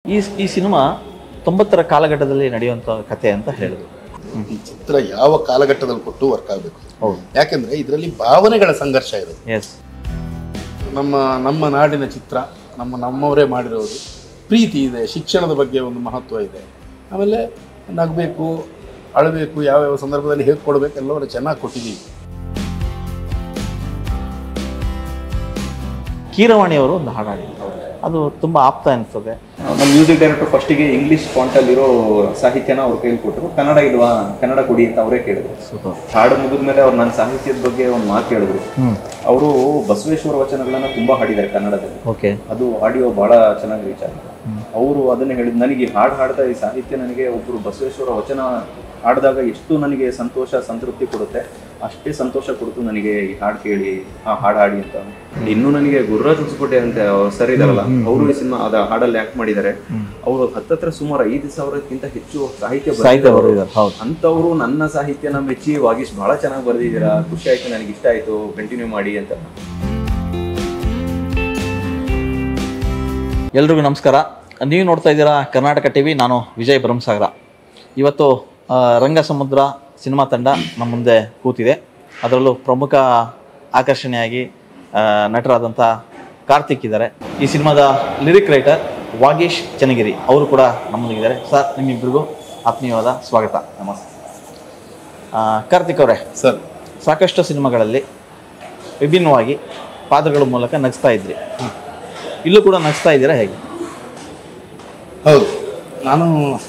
ಈ ಈ ಸಿನಿಮಾ ತೊಂಬತ್ತರ ಕಾಲಘಟ್ಟದಲ್ಲಿ ನಡೆಯುವಂಥ ಕತೆ ಅಂತ ಹೇಳಿದ್ರು ಈ ಚಿತ್ರ ಯಾವ ಕಾಲಘಟ್ಟದಲ್ಲಿ ಕೊಟ್ಟು ವರ್ಕ್ ಆಗಬೇಕು ಹೌದು ಯಾಕೆಂದ್ರೆ ಇದರಲ್ಲಿ ಭಾವನೆಗಳ ಸಂಘರ್ಷ ಇರೋದು ಎಸ್ ನಮ್ಮ ನಮ್ಮ ನಾಡಿನ ಚಿತ್ರ ನಮ್ಮ ನಮ್ಮವರೇ ಮಾಡಿರೋದು ಪ್ರೀತಿ ಇದೆ ಶಿಕ್ಷಣದ ಬಗ್ಗೆ ಒಂದು ಮಹತ್ವ ಇದೆ ಆಮೇಲೆ ನಗಬೇಕು ಅಳಬೇಕು ಯಾವ್ಯಾವ ಸಂದರ್ಭದಲ್ಲಿ ಹೇಗೆ ಕೊಡಬೇಕು ಎಲ್ಲವನ್ನ ಚೆನ್ನಾಗಿ ಕೊಟ್ಟಿದ್ದೀವಿ ಕೀರವಾಣಿಯವರು ಒಂದು ಹಾಡಾಡಿದ್ರು ಅದು ತುಂಬ ಆಪ್ತ ಅನಿಸ್ತದೆ ನಮ್ಮ ಮ್ಯೂಸಿಕ್ ಡೈರೆಕ್ಟರ್ ಫಸ್ಟಿಗೆ ಇಂಗ್ಲಿಷ್ ಫಾಂಟಲ್ಲಿರೋ ಸಾಹಿತ್ಯನ ಅವ್ರ ಕೈಲಿ ಕೊಟ್ಟರು ಕನ್ನಡ ಇಲ್ವಾ ಕನ್ನಡ ಕೊಡಿ ಅಂತ ಅವರೇ ಕೇಳಿದ್ರು ಸೂಪರ್ ಹಾಡು ಮುಗಿದ್ಮೇಲೆ ಅವ್ರು ನನ್ನ ಸಾಹಿತ್ಯದ ಬಗ್ಗೆ ಒಂದು ಮಾತು ಹೇಳಿದ್ರು ಹ್ಞೂ ಅವರು ಬಸವೇಶ್ವರ ವಚನಗಳನ್ನ ತುಂಬಾ ಹಾಡಿದ್ದಾರೆ ಕನ್ನಡದಲ್ಲಿ ಓಕೆ ಅದು ಆಡಿಯೋ ಬಹಳ ಚೆನ್ನಾಗಿ ರೀಚ್ ಆಗಿದೆ ಅವರು ಅದನ್ನ ಹೇಳಿದ್ ನನಗೆ ಈ ಹಾಡು ಹಾಡ್ತಾ ಈ ಸಾಹಿತ್ಯ ನನಗೆ ಒಬ್ಬರು ಬಸವೇಶ್ವರ ವಚನ ಹಾಡಿದಾಗ ಎಷ್ಟು ನನಗೆ ಸಂತೋಷ ಸಂತೃಪ್ತಿ ಕೊಡುತ್ತೆ ಅಷ್ಟೇ ಸಂತೋಷ ಕೊಡ್ತು ನನಗೆ ಈ ಹಾಡು ಕೇಳಿ ಆ ಹಾಡು ಹಾಡಿ ಅಂತ ಇನ್ನು ನನಗೆ ಗುರುರಾಜ್ ಹೊಸಕೋಟೆ ಅಂತ ಸರ್ ಇದಾರಲ್ಲ ಅವರು ಈ ಸಿನಿಮಾ ಅದ ಹಾಡಲ್ಲಿ ಆಕ್ಟ್ ಮಾಡಿದ್ದಾರೆ ಅವರು ಹತ್ತತ್ರ ಸುಮಾರು ಐದು ಸಾವಿರಕ್ಕಿಂತ ಹೆಚ್ಚು ಸಾಹಿತ್ಯ ಸಾಹಿತ್ಯ ಬರೆದಿದ್ದಾರೆ. ಬರೆದಿದ್ದಾರೆ ಹೌದು ಅಂತವ್ರು ನನ್ನ ಸಾಹಿತ್ಯನ ಮೆಚ್ಚಿ ವಾಗೀಶ್ ಬಹಳ ಚೆನ್ನಾಗಿ ಬರೆದಿದ್ದೀರಾ ಖುಷಿ ಆಯ್ತು ನನಗೆ ಇಷ್ಟ ಆಯ್ತು ಕಂಟಿನ್ಯೂ ಮಾಡಿ ಅಂತ ಎಲ್ರಿಗೂ ನಮಸ್ಕಾರ ನೀವು ನೋಡ್ತಾ ಇದ್ದೀರಾ ಕರ್ನಾಟಕ ಟಿ ವಿ ನಾನು ವಿಜಯ್ ಬ್ರಹ್ಮಸಾಗರ ಇವತ್ತು ಆ, ರಂಗ ಸಮುದ್ರ ಸಿನಿಮಾ ತಂಡ ನಮ್ಮ ಮುಂದೆ ಕೂತಿದೆ ಅದರಲ್ಲೂ ಪ್ರಮುಖ ಆಕರ್ಷಣೆಯಾಗಿ ಆ, ನಟರಾದಂಥ ಕಾರ್ತಿಕ್ ಇದ್ದಾರೆ ಈ ಸಿನಿಮಾದ ಲಿರಿಕ್ ರೈಟರ್ ವಾಗೇಶ್ ಚನ್ನಗಿರಿ ಅವರು ಕೂಡ ನಮ್ಮೊಂದಿಗಿದ್ದಾರೆ ಸರ್ ನಿಮ್ಮಿಬ್ಬರಿಗೂ ಆತ್ಮೀಯವಾದ ಸ್ವಾಗತ ನಮಸ್ತೆ ಆ, ಕಾರ್ತಿಕ್ ಅವರೇ ಸರ್ ಸಾಕಷ್ಟು ಸಿನಿಮಾಗಳಲ್ಲಿ ವಿಭಿನ್ನವಾಗಿ ಪಾತ್ರಗಳ ಮೂಲಕ ನಗಿಸ್ತಾ ಇದ್ರಿ ಇಲ್ಲೂ ಕೂಡ ನಗಿಸ್ತಾ ಇದ್ದೀರಾ ಹೇಗೆ ಹೌದು ನಾನು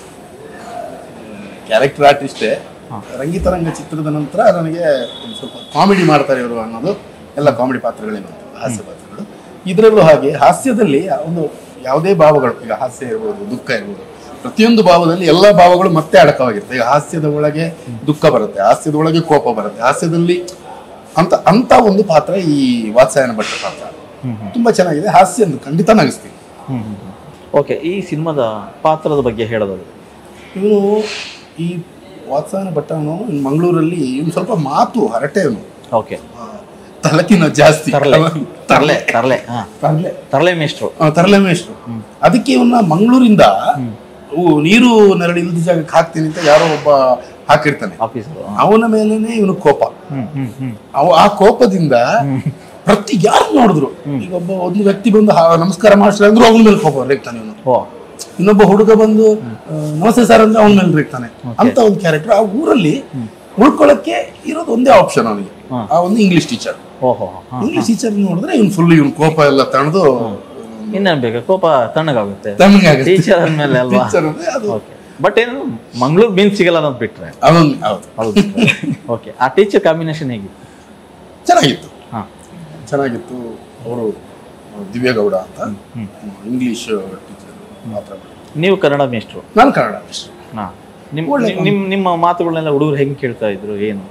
ಕ್ಯಾರೆಕ್ಟರ್ ಆರ್ಟಿಸ್ಟೇ ರಂಗಿತರಂಗ ಚಿತ್ರದ ನಂತರ ನನಗೆ ಒಂದು ಸ್ವಲ್ಪ ಕಾಮಿಡಿ ಮಾಡ್ತಾರೆ ಇವರು ಅನ್ನೋದು ಎಲ್ಲ ಕಾಮಿಡಿ ಪಾತ್ರಗಳೇನು ಹಾಸ್ಯ ಪಾತ್ರಗಳು ಇದರಲ್ಲೂ ಹಾಗೆ ಹಾಸ್ಯದಲ್ಲಿ ಒಂದು ಯಾವುದೇ ಭಾವಗಳು ಈಗ ಹಾಸ್ಯ ಇರ್ಬೋದು ದುಃಖ ಇರ್ಬೋದು ಪ್ರತಿಯೊಂದು ಭಾವದಲ್ಲಿ ಎಲ್ಲ ಭಾವಗಳು ಮತ್ತೆ ಅಡಕವಾಗಿರುತ್ತೆ ಈಗ ಹಾಸ್ಯದ ಒಳಗೆ ದುಃಖ ಬರುತ್ತೆ ಹಾಸ್ಯದ ಒಳಗೆ ಕೋಪ ಬರುತ್ತೆ ಹಾಸ್ಯದಲ್ಲಿ ಅಂತ ಅಂತ ಒಂದು ಪಾತ್ರ ಈ ವಾತ್ಸಾಯನ ಭಟ್ಟ ಪಾತ್ರ ತುಂಬಾ ಚೆನ್ನಾಗಿದೆ ಹಾಸ್ಯ ಒಂದು ಖಂಡಿತ ನಗಿಸ್ತೀನಿ ಓಕೆ ಈ ಸಿನಿಮಾದ ಪಾತ್ರದ ಬಗ್ಗೆ ಹೇಳೋದಾದ್ರೆ ಇವನು ಈ ವಾತ್ಸಾಯನ ಭಟ್ಟನು ಇನ್ನು ಮಂಗಳೂರಲ್ಲಿ ಇವನು ಸ್ವಲ್ಪ ಮಾತು ಹರಟೆ ಇವನು ಓಕೆ ತಲಕಿನ ಜಾಸ್ತಿ ತರಲೆ ತರಲೆ ತರಲೆ ಹಾಂ ತರಲೆ ತರಲೆ ಮೇಷ್ಟ್ರು ಆ, ತರಲೆ ಮೇಷ್ಟ್ರು ಅದಕ್ಕೆ ಇವನ್ನ ಮಂಗಳೂರಿಂದ ಊ, ನೀರು ನೆರಳು ಇಲ್ದ ಜಾಗಕ್ಕೆ ಹಾಕ್ತೀನಿ ಅಂತ ಯಾರೋ ಒಬ್ಬ ಹಾಕಿರ್ತಾನೆ ಆಫೀಸರು ಅವನ ಮೇಲೇನೆ ಇವನು ಕೋಪ ಹ್ಮ್ ಹ್ಮ್ ಹ್ಮ್ ಅವ ಆ ಕೋಪದಿಂದ ಪ್ರತಿ ಯಾರು ನೋಡಿದ್ರು ಈಗ ಒಬ್ಬ ಒಂದು ವ್ಯಕ್ತಿ ಬಂದು ಹಾ, ನಮಸ್ಕಾರ ಮಾಸ್ಟರ್ ಅಂದ್ರು ಅವನ ಮೇಲೆ ಕೋಪ ರೇಗ್ತಾನೆ ಇವನು ಓ ಇನ್ನೊಬ್ಬ ಹುಡುಗ ಬಂದು ಆ, ನಮಸ್ತೆ ಸರ್ ಅಂದ್ರೆ ಅವನ ಮೇಲೆ ರೇಗ್ತಾನೆ ಅಂತ ಒಂದು ಕ್ಯಾರೆಕ್ಟರ್ ಆ ಊರಲ್ಲಿ ಉಳ್ಕೊಳ್ಳಕ್ಕೆ ಇರೋದು ಒಂದೇ ಆಪ್ಷನ್ ಅವನಿಗೆ ಹಾ. ಆ ಒಂದು ಇಂಗ್ಲಿಷ್ ಟೀಚರ್ ಓಹೋ ಹಾಂ ಇಂಗ್ಲಿಷ್ ಟೀಚರ್ ನೋಡಿದ್ರೆ ಇವ್ನು ಫುಲ್ ಇವ್ನ ಕೋಪ ಎಲ್ಲ ತಣದು ಇನ್ನೇನು ಬೇಕು ಕೋಪ ತಣ್ಣಗಾಗುತ್ತೆ ತಣ್ಣಗಾಗುತ್ತೆ. ಟೀಚರ್ ಅಂದಮೇಲೆ ಅಲ್ವಾ ಟೀಚರ್ ಅಂದ್ರೆ ಅದು ಓಕೆ ಬಟ್ ಏನು ಮಂಗಳೂರು ಮೀನ್ ಸಿಗಲ್ಲ ಅನ್ನೋದು ಬಿಟ್ರೆ ಅದೊಂದು ಹೌದು ಹೌದು ಓಕೆ ಆ ಟೀಚರ್ ಕಾಂಬಿನೇಷನ್ ಹೇಗಿತ್ತು ಚೆನ್ನಾಗಿತ್ತು ಹಾಂ ಚೆನ್ನಾಗಿತ್ತು ಅವರು ದಿವ್ಯಗೌಡ ಅಂತ ಇಂಗ್ಲಿಷ್ ಟೀಚರ್ ಮಾತ್ರ ನೀವು ಕನ್ನಡ ಮೇಷ್ಟ್ರು ನಾನು ಕನ್ನಡ mister. ಹಾಂ ನಿಮ್ಮ ನಿಮ್ಮ ನಿಮ್ಮ ಮಾತುಗಳನ್ನೆಲ್ಲ ಹುಡುಗರು ಹೆಂಗೆ ಕೇಳ್ತಾ ಇದ್ರು ಏನು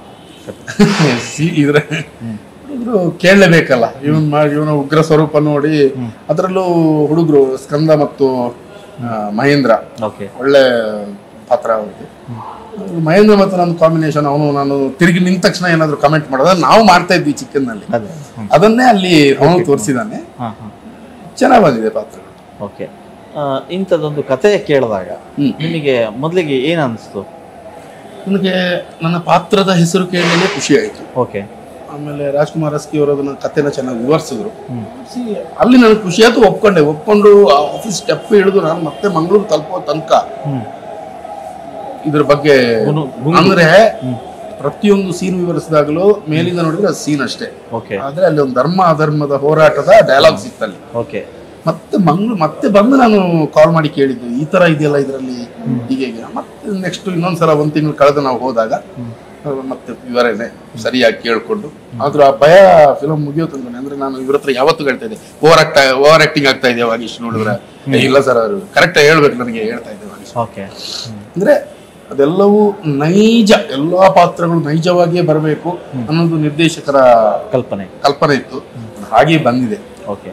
ಸಿ- ಇದ್ರೆ ಹುಡುಗರು ಕೇಳಲೇಬೇಕಲ್ಲ ಇವನ್ ಮಾಡಿ ಇವನ ಉಗ್ರ ಸ್ವರೂಪ ನೋಡಿ ಅದರಲ್ಲೂ ಹುಡುಗರು ಸ್ಕಂದ ಮತ್ತು ಆ, ಮಹೇಂದ್ರ ಓಕೆ ಒಳ್ಳೆ ಪಾತ್ರ ಅವ್ರಿಗೆ ಮಹೇಂದ್ರ ಮತ್ತು ನನ್ನ ಕಾಂಬಿನೇಷನ್ ಅವನು ನಾನು ತಿರುಗಿ ನಿಂತ ತಕ್ಷಣ ಏನಾದ್ರು ಕಮೆಂಟ್ ಮಾಡೋದು ನಾವು ಮಾಡ್ತಾ ಇದ್ವಿ ಚಿಕ್ಕನ್ನಲ್ಲಿ ಅದೇ ಅದನ್ನೇ ಅಲ್ಲಿ ಅವನು ತೋರಿಸಿದಾನೆ ಹಾಂ ಹಾಂ ಚೆನ್ನಾಗಿ ಬಂದಿದೆ ಪಾತ್ರ ಓಕೆ ಇಂಥದ್ದೊಂದು ಕತೆ ಕೇಳಿದಾಗ ಹ್ಮ್. ನಿಮಗೆ ಮೊದಲಿಗೆ ಏನು ಅನಿಸ್ತು ನನಗೆ ನನ್ನ ಪಾತ್ರದ ಹೆಸರು ಕೇಳಲೇ ಖುಷಿ ಆಯಿತು ಓಕೆ ಆಮೇಲೆ ರಾಜ್ಕುಮಾರ್ ಅಸ್ಕಿ ಅವರು ಅದನ್ನ ಕಥೆನ ಚೆನ್ನಾಗಿ ವಿವರಿಸಿದ್ರು ಹ್ಮ್. ಸಿ, ಅಲ್ಲಿ ನನಗೆ ಖುಷಿ ಆಯ್ತು ಒಪ್ಕೊಂಡೆ ಒಪ್ಕೊಂಡು ಆ ಆಫೀಸ್ ಸ್ಟೆಪ್ ಹಿಡಿದು ನಾನು ಮತ್ತೆ ಮಂಗಳೂರು ತಲುಪೋ ತನಕ ಹ್ಮ್. ಇದ್ರ ಬಗ್ಗೆ ಗುನು- ಗುಂಗು. ಅಂದ್ರೆ ಪ್ರತಿಯೊಂದು ಸೀನ್ ವಿವರಿಸಿದಾಗಲೂ ಮೇಲಿಂದ ನೋಡಿದ್ರೆ ಅದು ಸೀನ್ ಅಷ್ಟೇ ಓಕೆ ಆದ್ರೆ ಅಲ್ಲಿ ಒಂದು ಧರ್ಮ ಅಧರ್ಮದ ಹೋರಾಟದ ಡೈಲಾಗ್ಸ್ ಇತ್ತಲ್ಲಿ ಓಕೆ ಮತ್ತೆ ಮಂಗ್ಳೂರು ಮತ್ತೆ ಬಂದು ನಾನು ಕಾಲ್ ಮಾಡಿ ಕೇಳಿದ್ದು ಈ ತರ ಇದೆಯಲ್ಲ ಇದರಲ್ಲಿ ಹೀಗೆ ಹೀಗೆ ಮತ್ತೆ ನೆಕ್ಸ್ಟ್ ಇನ್ನೊಂದ್ಸಲ ಒಂದ್ ತಿಂಗಳು ಕಳೆದು ನಾವು ಹೋದಾಗ ಅವ್ರು ಮತ್ತೆ ವಿವರಣೆ ಸರಿಯಾಗಿ ಕೇಳ್ಕೊಂಡು ಆದ್ರೂ ಆ ಭಯ ಫಿಲಮ್ ಮುಗಿಯೋ ತನಕ ಅಂದ್ರೆ ನಾನು ಇವ್ರ ಹತ್ರ ಯಾವತ್ತೂ ಹೇಳ್ತಾ ಇದ್ದೆ ಓವರ್ ಆಕ್ಟ್ ಓವರ್ ಆಕ್ಟಿಂಗ್ ಆಗ್ತಾ ಇದೆಯಾ ವಾಗೀಶ್ ನೋಡಿದ್ರೆ ಏ, ಇಲ್ಲ ಸರ್ ಅವರು ಕರೆಕ್ಟ್ ಹೇಳ್ಬೇಕು ನನಗೆ ಹೇಳ್ತಾ ಇದ್ದೆ ವಾಗೀಶ್ ಓಕೆ ಅಂದ್ರೆ ಅದೆಲ್ಲವೂ ನೈಜ ಎಲ್ಲಾ ಪಾತ್ರಗಳು ನೈಜವಾಗಿಯೇ ಬರಬೇಕು ಅನ್ನೋದು ನಿರ್ದೇಶಕರ ಕಲ್ಪನೆ ಕಲ್ಪನೆ ಇತ್ತು ಹಾಗೆ ಬಂದಿದೆ ಓಕೆ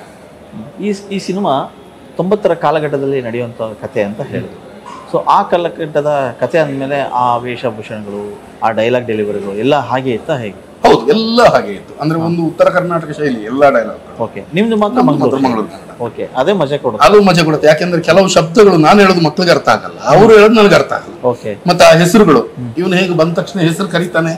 ಈ ಈ ಸಿನಿಮಾ ತೊಂಬತ್ತರ ಕಾಲಘಟ್ಟದಲ್ಲಿ ನಡೆಯುವಂಥ ಕತೆ ಅಂತ ಹೇಳಿದ್ರು ಸೊ ಆ ಕಾಲಘಟ್ಟದ ಕತೆ ಅಂದಮೇಲೆ ಆ ವೇಷಭೂಷಣಗಳು ಆ ಡೈಲಾಗ್ ಡೆಲಿವರಿಗಳು ಎಲ್ಲ ಹಾಗೆ ಇತ್ತಾ ಹೇಗೆ ಹೌದು ಎಲ್ಲ ಹಾಗೆ ಇತ್ತು ಅಂದ್ರೆ ಒಂದು ಉತ್ತರ ಕರ್ನಾಟಕ ಶೈಲಿ ಎಲ್ಲ ಡೈಲಾಗ್ ಓಕೆ ನಿಮ್ದು ಮಾತ್ರ ಮಾತ್ರ ಮಂಗಳೂರು ಮಂಗಳೂರು ಕನ್ನಡ ಓಕೆ ಅದೇ ಮಜಾ ಕೊಡುತ್ತೆ ಅದು ಮಜಾ ಕೊಡುತ್ತೆ ಯಾಕೆಂದ್ರೆ ಕೆಲವು ಶಬ್ದಗಳು ನಾನು ಹೇಳೋದು ಮಕ್ಳಿಗೆ ಅರ್ಥ ಆಗಲ್ಲ ಅವರು ಹೇಳೋದು ನನಗೆ ಅರ್ಥ ಆಗಲ್ಲ ಓಕೆ ಮತ್ತೆ ಆ ಹೆಸರುಗಳು ಇವನು ಹೇಗೆ ಬಂದ ತಕ್ಷಣ ಹೆಸರು ಕರೀತಾನೆ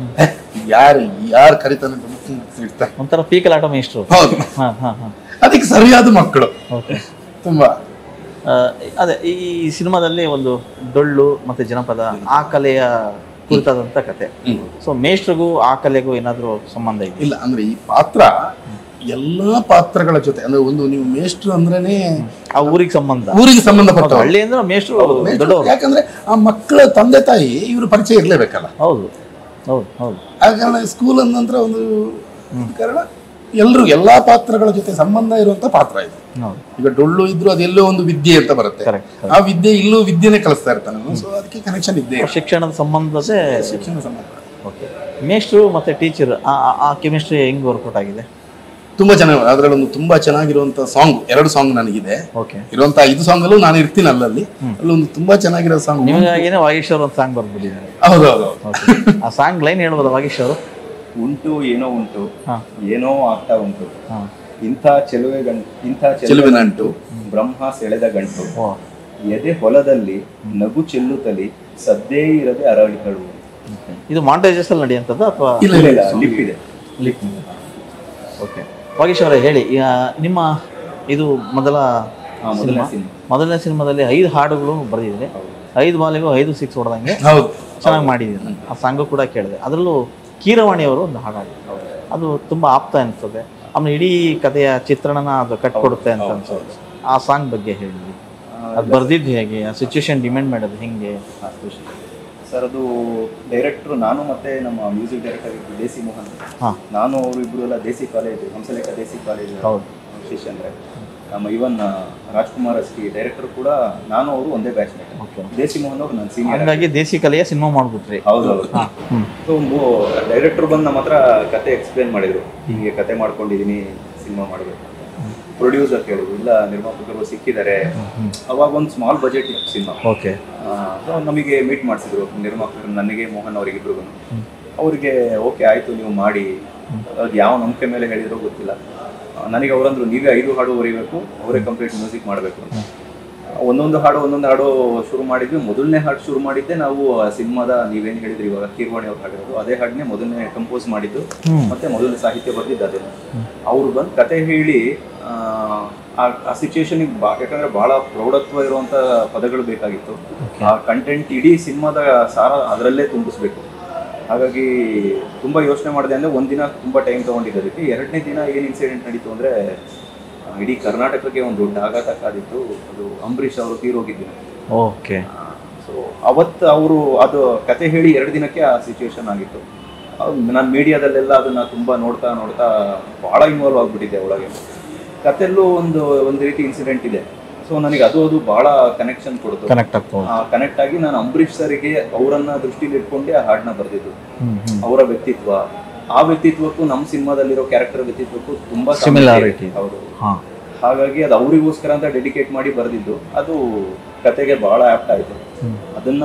ಯಾರು ಯಾರು ಕರೀತಾನೆ ಅಂತ ಮುಚ್ಚಿ ಮುಚ್ಚಿ ಇಡ್ತಾನೆ ಒಂಥರ ಪೀಕಲಾಟ ಮೇಷ್ಟ್ರು ಹೌದು ಹಾ ಹಾ ಹಾ ಅದಕ್ಕೆ ಸರಿಯಾದ ಮಕ್ಕಳು ಓಕೆ ತುಂಬಾ ಆ, ಅದೇ ಈ ಸಿನಿಮಾದಲ್ಲಿ ಒಂದು ಡೊಳ್ಳು ಮತ್ತೆ ಜನಪದ ಆ ಕಲೆಯ ಕುರಿತಾದಂತ ಕತೆ ಸೊ ಮೇಷ್ಟ್ರಿಗೂ ಆ ಕಲೆಗೂ ಏನಾದರೂ ಸಂಬಂಧ ಇದೆ ಇಲ್ಲ ಅಂದ್ರೆ ಈ ಪಾತ್ರ ಎಲ್ಲಾ ಪಾತ್ರಗಳ ಜೊತೆ ಅಂದ್ರೆ ಒಂದು ನೀವು ಮೇಷ್ಟ್ರು ಅಂದ್ರೇನೆ ಆ ಊರಿಗೆ ಸಂಬಂಧ ಊರಿಗೆ ಸಂಬಂಧಪಟ್ಟವರು ಹಳ್ಳಿ ಅಂದ್ರೆ ಮೇಷ್ಟ್ರು ಮೇಷ್ಟ್ರು ದೊಡ್ಡವರು ಯಾಕಂದ್ರೆ ಆ ಮಕ್ಕಳ ತಂದೆ ತಾಯಿ ಇವರು ಪರಿಚಯ ಇರ್ಲೇಬೇಕಲ್ಲ ಹೌದು ಹೌದು ಹೌದು ಆ ಕಾರಣ ಸ್ಕೂಲ್ ನಂತರ ಒಂದು ಕಾರಣ ಎಲ್ಲರೂ ಎಲ್ಲಾ ಪಾತ್ರಗಳ ಜೊತೆ ಸಂಬಂಧ ಇರುವಂತ ಪಾತ್ರ ಇದು ಹೌದು ಈಗ ಡೊಳ್ಳು ಇದ್ರು ಅದೆಲ್ಲೋ ಒಂದು ವಿದ್ಯೆ ಅಂತ ಬರುತ್ತೆ ಕರೆಕ್ಟ್ ಆ ವಿದ್ಯೆ ಇಲ್ಲೂ ವಿದ್ಯೆನೆ ಕಲಿಸ್ತಾ ಇರ್ತಾನೆ ಸೊ ಅದಕ್ಕೆ ಕನೆಕ್ಷನ್ ಇದ್ದೇ ಇರುತ್ತೆ. ಶಿಕ್ಷಣದ ಸಂಬಂಧದೇ ಶಿಕ್ಷಣ ಸಂಬಂಧ ಓಕೆ ಮೇಷ್ಟ್ರು ಮತ್ತೆ ಟೀಚರ್ ಆ ಕೆಮಿಸ್ಟ್ರಿ ಹೆಂಗ್ ವರ್ಕೌಟ್ ಆಗಿದೆ ತುಂಬಾ ಚೆನ್ನಾಗಿ ಅದ್ರಲ್ಲಿ ಒಂದು ತುಂಬಾ ಚೆನ್ನಾಗಿರುವಂತ ಸಾಂಗ್ ಎರಡು ಸಾಂಗ್ ನನಗಿದೆ ಓಕೆ ಇರುವಂತ ಐದು ಸಾಂಗ್ ಅಲ್ಲೂ ನಾನು ಇರ್ತೀನಿ ಅಲ್ಲಲ್ಲಿ ಅಲ್ಲೊಂದು ತುಂಬಾ ಚೆನ್ನಾಗಿರೋ ಸಾಂಗ್ ನಿಮಗಾಗಿನೇ ವಾಗೀಶ್ವರ್ ಒಂದು ಸಾಂಗ್ ಬರ್ಬಿಟ್ಟಿದ್ದಾರೆ ಹೌದೌದು ಓಕೆ ಆ ಸಾಂಗ್ ಲೈನ್ ಹೇಳ್ಬೋದು ವಾಗೀಶ್ವರು ಉಂಟು ಏನೋ ಉಂಟು ಹಾ ಏನೋ ಆಗ್ತಾ ಉಂಟು ಹಾ ಇಂಥ ಚೆಲುವೆ ಗಂಟು ಇಂಥ ಚೆಲುವಿನ ಅಂಟು ಬ್ರಹ್ಮ ಸೆಳೆದ ಗಂಟು ಓ ಎದೆ ಹೊಲದಲ್ಲಿ ನಗು ಚೆಲ್ಲುತ್ತಲಿ ಸದ್ದೇ ಇರದೆ ಅರಳಿಗಳು okay. ಇದು ಮಾಂಟೇಜಸ್ ಅಲ್ಲಿ ನಡೆಯುವಂಥದ್ದು ಅಥವಾ ಇಲ್ಲ ಇಲ್ಲ ಇಲ್ಲ ಇಲ್ಲ ಲಿಪ್ ಇದೆ ಲಿಪ್ ಓಕೆ ವಾಗೀಶ್ವರ ಹೇಳಿ ಈಗ ನಿಮ್ಮ ಇದು ಮೊದಲ ಹಾ, ಮೊದಲನೇ ಸಿನಿಮಾ ಸಿನಿಮಾ ಮೊದಲನೇ ಸಿನಿಮಾದಲ್ಲಿ ಐದು ಹಾಡುಗಳು ಬರೆದಿದ್ರೆ ಐದು ಬಾಲಿಗೂ ಐದು ಸಿಕ್ಸ್ ಹೊಡೆದಂಗೆ ಹೌದು ಚೆನ್ನಾಗಿ ಮಾಡಿದ್ದೀನಿ ಆ ಸಾಂಗು ಕೂಡ ಕೇಳಿದೆ ಅದರಲ್ಲೂ ಕೀರವಾಣಿಯವರು ಒಂದು ಹಾಡು ಹಾಡಿದ್ರು. ಅದು ತುಂಬ ಆಪ್ತ ಅನಿಸ್ತದೆ ಆಮೇಲೆ ಇಡೀ ಕಥೆಯ ಚಿತ್ರಣನ ಅದು ಕಟ್ಕೊಡುತ್ತೆ ಅಂತ ಅನ್ಸುತ್ತೆ ಆ ಸಾಂಗ್ ಬಗ್ಗೆ ಹೇಳಿ ಅದು ಬರ್ದಿದ್ದು ಹೇಗೆ ಆ ಸಿಚುವೇಶನ್ ಡಿಮ್ಯಾಂಡ್ ಮಾಡೋದು ಹೆಂಗೆ ಸರ್ ಅದು ಡೈರೆಕ್ಟ್ರು ನಾನು ಮತ್ತೆ ನಮ್ಮ ಮ್ಯೂಸಿಕ್ ಡೈರೆಕ್ಟರ್ ದೇಸಿ ಮೋಹನ್ ಹಾಂ ನಾನು ಅವರು ಇಬ್ರು ಎಲ್ಲ ದೇಸಿ ಕಾಲೇಜ್ ಹಂಸಲೇಖ ದೇಸಿ ಕಾಲೇಜ್ ಹೌದು ಶಿಷ್ಯಂದ್ರೆ ನಮ್ಮ ಇವನ್ ರಾಜ್ಕುಮಾರ್ ಅಸ್ಕಿ ಡೈರೆಕ್ಟರ್ ಕೂಡ ನಾನು ಅವರು ಒಂದೇ ಬ್ಯಾಚ್ ಓಕೆ ದೇಸಿ ಮೋಹನ್ ಅವರು ನನ್ನ ಸೀನಿಯರ್ ಹಂಗಾಗಿ ದೇಸಿ ಕಲೆಯ ಸಿನಿಮಾ ಮಾಡ್ಬಿಟ್ರಿ ಹೌದೌದು ಹ್ಞೂ ಸೊ ಡೈರೆಕ್ಟರ್ ಬಂದು ನಮ್ಮ ಹತ್ರ ಕತೆ ಎಕ್ಸ್ಪ್ಲೇನ್ ಮಾಡಿದ್ರು ಹೀಗೆ ಕತೆ ಮಾಡ್ಕೊಂಡಿದೀನಿ ಸಿನಿಮಾ ಮಾಡಬೇಕು ಪ್ರೊಡ್ಯೂಸರ್ ಕೇಳಿದ್ರು ಇಲ್ಲ ನಿರ್ಮಾಪಕರು ಸಿಕ್ಕಿದ್ದಾರೆ ಅವಾಗ ಒಂದು ಸ್ಮಾಲ್ ಬಜೆಟ್ ಇತ್ತು ಸಿನಿಮಾ ಓಕೆ ಸೊ ನಮಗೆ ಮೀಟ್ ಮಾಡಿಸಿದ್ರು ನಿರ್ಮಾಪಕರು ನನಗೆ ಮೋಹನ್ ಅವರಿಗಿಬ್ರಿಗೂ ಅವರಿಗೆ ಓಕೆ ಆಯ್ತು ನೀವು ಮಾಡಿ ಅದು ಯಾವ ನಂಬಿಕೆ ಮೇಲೆ ಹೇಳಿದ್ರೋ ಗೊತ್ತಿಲ್ಲ ಆ, ನನಗೆ ಅವರಂದ್ರು ನೀವೇ ಐದು ಹಾಡು ಬರೀಬೇಕು ಅವರೇ ಕಂಪ್ಲೀಟ್ ಮ್ಯೂಸಿಕ್ ಮಾಡಬೇಕು ಅಂತ ಒಂದೊಂದು ಹಾಡು ಒಂದೊಂದು ಹಾಡು ಶುರು ಮಾಡಿದ್ವಿ ಮೊದಲನೇ ಹಾಡು ಶುರು ಮಾಡಿದ್ದೆ ನಾವು ಆ ಸಿನಿಮಾದ ನೀವೇನು ಹೇಳಿದ್ರಿ ಇವಾಗ ಕೀರ್ವಾಣಿ ಅವ್ರು ಹಾಡಿರೋದು ಅದೇ ಹಾಡನ್ನೇ ಮೊದಲನೇ ಕಂಪೋಸ್ ಮಾಡಿದ್ದು ಹ್ಮ್. ಮತ್ತೆ ಮೊದಲನೇ ಸಾಹಿತ್ಯ ಬರ್ದಿದ್ದು ಅದೇ ಅವ್ರು ಬಂದು ಕತೆ ಹೇಳಿ ಆ, ಆ- ಆ ಸಿಚುವೇಶನಿಗೆ ಬಾ ಯಾಕಂದ್ರೆ ಬಹಳ ಪ್ರೌಢತ್ವ ಇರುವಂತ ಪದಗಳು ಬೇಕಾಗಿತ್ತು ಆ ಕಂಟೆಂಟ್ ಇಡೀ ಸಿನಿಮಾದ ಸಾರ ಅದರಲ್ಲೇ ತುಂಬಿಸ್ಬೇಕು ಹಾಗಾಗಿ ತುಂಬಾ ಯೋಚನೆ ಮಾಡಿದೆ ಅಂದ್ರೆ ಒಂದಿನ ತುಂಬಾ ಟೈಮ್ ತಗೊಂಡಿದ್ದೆ ಅದಕ್ಕೆ ಎರಡನೇ ದಿನ ಏನ್ ಇನ್ಸಿಡೆಂಟ್ ನಡೀತು ಅಂದ್ರೆ ಆ, ಇಡೀ ಕರ್ನಾಟಕಕ್ಕೆ ಒಂದು ದೊಡ್ಡ ಆಘಾತ ಕಾದಿತ್ತು ಅದು ಅಂಬರೀಷ್ ಅವರು ತೀರೋಗಿದ್ದು ಓಕೆ ಸೊ ಅವತ್ತು ಅವರು ಅದು ಕತೆ ಹೇಳಿ ಎರಡು ದಿನಕ್ಕೆ ಆ ಸಿಚುವೇಶನ್ ಆಗಿತ್ತು ನಾನು ಮೀಡಿಯಾದಲ್ಲೆಲ್ಲ ಅದನ್ನ ತುಂಬಾ ನೋಡ್ತಾ ನೋಡ್ತಾ ಬಹಳ ಇನ್ವಾಲ್ವ್ ಆಗ್ಬಿಟ್ಟಿದ್ದೆ ಒಳಗೆ ಕತೆಲ್ಲೂ ಒಂದು ಒಂದು ರೀತಿ ಇನ್ಸಿಡೆಂಟ್ ಇದೆ ಸೊ ನನಗೆ ಅದು ಅದು ಬಹಳ ಕನೆಕ್ಷನ್ ಕೊಡ್ತು ಕನೆಕ್ಟ್ ಆಗ್ತದೆ ಕನೆಕ್ಟ್ ಆಗಿ ನಾನು ಅಂಬರೀಷ್ ಸರಿಗೆ ಅವರನ್ನ ದೃಷ್ಟಿಲಿ ಇಟ್ಕೊಂಡೆ ಆ ಹಾಡನ್ನ ಬರೆದಿದ್ದು ಹ್ಮ್ ಹ್ಮ್ ಅವರ ವ್ಯಕ್ತಿತ್ವ ಆ ವ್ಯಕ್ತಿತ್ವಕ್ಕೂ ನಮ್ಮ ಸಿನಿಮಾದಲ್ಲಿರೋ ಕ್ಯಾರೆಕ್ಟರ್ ವ್ಯಕ್ತಿತ್ವಕ್ಕೂ ತುಂಬಾ ಸಾಮ್ಯತೆ Similarity. ಇದೆ. ಹೌದು ಹಾ ಹಾಗಾಗಿ ಅದು ಅವರಿಗೋಸ್ಕರ ಅಂತ ಡೆಡಿಕೇಟ್ ಮಾಡಿ ಬರೆದಿದ್ದು ಅದು ಕತೆಗೆ ಬಹಳ ಆಪ್ಟ್ ಆಯ್ತು ಅದನ್ನ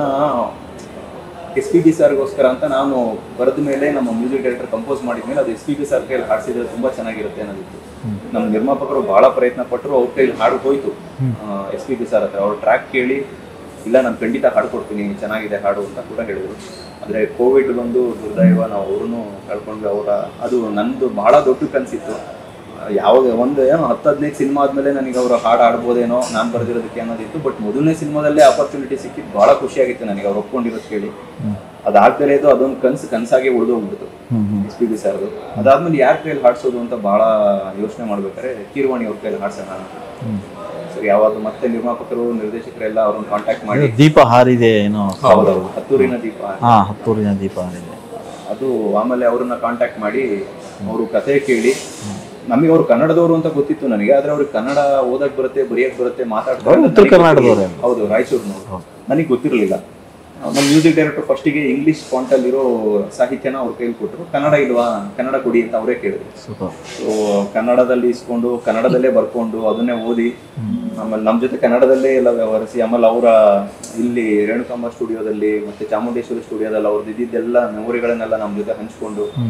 ಎಸ್ ಪಿ ಬಿ ಸರ್ಗೋಸ್ಕರ ಅಂತ ನಾನು ಬರೆದ ಮೇಲೆ ನಮ್ಮ ಮ್ಯೂಸಿಕ್ ಡೈರೆಕ್ಟರ್ ಕಂಪೋಸ್ ಮಾಡಿದ ಮೇಲೆ ಅದು ಎಸ್ ಪಿ ಬಿ ಸರ್ ಕೈಲಿ ಹಾಡಿಸಿದ್ರೆ ತುಂಬಾ ಚೆನ್ನಾಗಿರುತ್ತೆ ಅನ್ನೋದಿತ್ತು ನಮ್ಮ ನಿರ್ಮಾಪಕರು ಬಹಳ ಪ್ರಯತ್ನ ಪಟ್ಟರು ಅವ್ರ ಕೈಲಿ ಹಾಡು ಹೋಯ್ತು ಎಸ್ ಪಿ ಬಿ ಸರ್ ಹತ್ರ ಅವ್ರ ಟ್ರ್ಯಾಕ್ ಕೇಳಿ ಇಲ್ಲ ನಾನು ಖಂಡಿತ ಹಾಡು ಕೊಡ್ತೀನಿ ಚೆನ್ನಾಗಿದೆ ಹಾಡು ಅಂತ ಕೂಡ ಹೇಳಿದ್ರು ಆದರೆ ಕೋವಿಡ್ ಬಂದು ದುರ್ದೈವ ನಾವು ಅವ್ರನ್ನೂ ಕಳ್ಕೊಂಡ್ವಿ ಅವರ ಅದು ನಂದು ಬಹಳ ದೊಡ್ಡ ಕನಸಿತ್ತು ಯಾವಾಗ ಒಂದು ಏನೋ ಹತ್ತು ಹದಿನೈದು ಸಿನಿಮಾ ಆದ್ಮೇಲೆ ನನಗೆ ಅವರು ಹಾಡು ಆಡ್ಬೋದೇನೋ ನಾನು ಬರೆದಿರೋದಕ್ಕೆ ಅನ್ನೋದಿತ್ತು ಬಟ್ ಮೊದಲನೇ ಸಿನಿಮಾದಲ್ಲೇ ಆಪರ್ಚುನಿಟಿ ಸಿಕ್ಕಿದ್ದು ಬಹಳ ಖುಷಿಯಾಗಿತ್ತು ನನಗೆ ಅವ್ರು ಒಪ್ಕೊಂಡಿರೋದು ಕೇಳಿ ಅದಾದ್ಮೇಲೆ ಇದು ಅದೊಂದು ಕನಸು ಕನಸಾಗಿ ಉಳಿದೋಗ್ಬಿಡ್ತು ಹ್ಮ್ ಹ್ಮ್ ಎಸ್ ಪಿ ಬಿ ಸರ್ದು ಅದಾದ್ಮೇಲೆ ಯಾರ ಕೈಯಲ್ಲಿ ಹಾಡ್ಸೋದು ಅಂತ ಬಹಳ ಯೋಚನೆ ಮಾಡ್ಬೇಕಾದ್ರೆ ಕೀರ್ವಾಣಿ ಅವ್ರ ಕೈಯಲ್ಲಿ ಹಾಡ್ಸೋಣ ಅಂತ ಸರಿ ಯಾವಾಗ ಮತ್ತೆ ನಿರ್ಮಾಪಕರು ನಿರ್ದೇಶಕರೆಲ್ಲ ಅವ್ರನ್ನ ಕಾಂಟ್ಯಾಕ್ಟ್ ಮಾಡಿ ದೀಪ ಹಾರಿದೆ ಏನೋ ಹೌದೌದು ಹತ್ತೂರಿನ ದೀಪ ಹಾ ಹತ್ತೂರಿನ ದೀಪ ಹಾರಿದೆ ಅದು ಆಮೇಲೆ ಅವ್ರನ್ನ ಕಾಂಟ್ಯಾಕ್ಟ್ ಮಾಡಿ ಅವರು ಕತೆ ಕೇಳಿ ನಮಗೆ ಅವ್ರು ಕನ್ನಡದವರು ಅಂತ ಗೊತ್ತಿತ್ತು ನನಗೆ ಆದ್ರೆ ಅವ್ರಿಗೆ ಕನ್ನಡ ಓದಕ್ ಬರುತ್ತೆ ಬರೆಯಕ್ ಬರುತ್ತೆ ಮಾತಾಡ್ತಾರೆ ಅವ್ರು ಅಂತ ಉತ್ತರ ನನಗೆ ಕರ್ನಾಟಕದವ್ರೇ. ಗೊತ್ತಿರ್ಲಿಲ್ಲ. ಹೌದು ರಾಯಚೂರ್ನವ್ರು ನನಗೆ ಗೊತ್ತಿರಲಿಲ್ಲ ನಮ್ಮ ಮ್ಯೂಸಿಕ್ ಡೈರೆಕ್ಟರ್ ಫಸ್ಟಿಗೆ ಇಂಗ್ಲಿಷ್ ಫಾಂಟಲ್ಲಿರೋ ಸಾಹಿತ್ಯನ ಅವ್ರ ಕೈಲಿ ಕೊಟ್ಟರು ಕನ್ನಡ ಇಲ್ವಾ ಕನ್ನಡ ಕೊಡಿ ಅಂತ ಅವರೇ ಕೇಳಿದ್ರು ಸೂಪರ್ ಸೊ ಕನ್ನಡದಲ್ಲಿ ಇಸ್ಕೊಂಡು ಕನ್ನಡದಲ್ಲೇ ಬರ್ಕೊಂಡು ಅದನ್ನೇ ಓದಿ ಆಮೇಲೆ ನಮ್ಮ ಜೊತೆ ಕನ್ನಡದಲ್ಲೇ ಎಲ್ಲ ವ್ಯವಹರಿಸಿ ಆಮೇಲೆ ಅವರ ಇಲ್ಲಿ ರೇಣುಕಾಂಬ ಸ್ಟುಡಿಯೋದಲ್ಲಿ ಮತ್ತೆ ಚಾಮುಂಡೇಶ್ವರಿ ಸ್ಟುಡಿಯೋದಲ್ಲಿ ಅವ್ರದ್ದು ಇದ್ದಿದ್ದೆಲ್ಲ ಮೆಮೊರಿಗಳನ್ನೆಲ್ಲ ನಮ್ಮ ಜೊತೆ ಹಂಚ್ಕೊಂಡು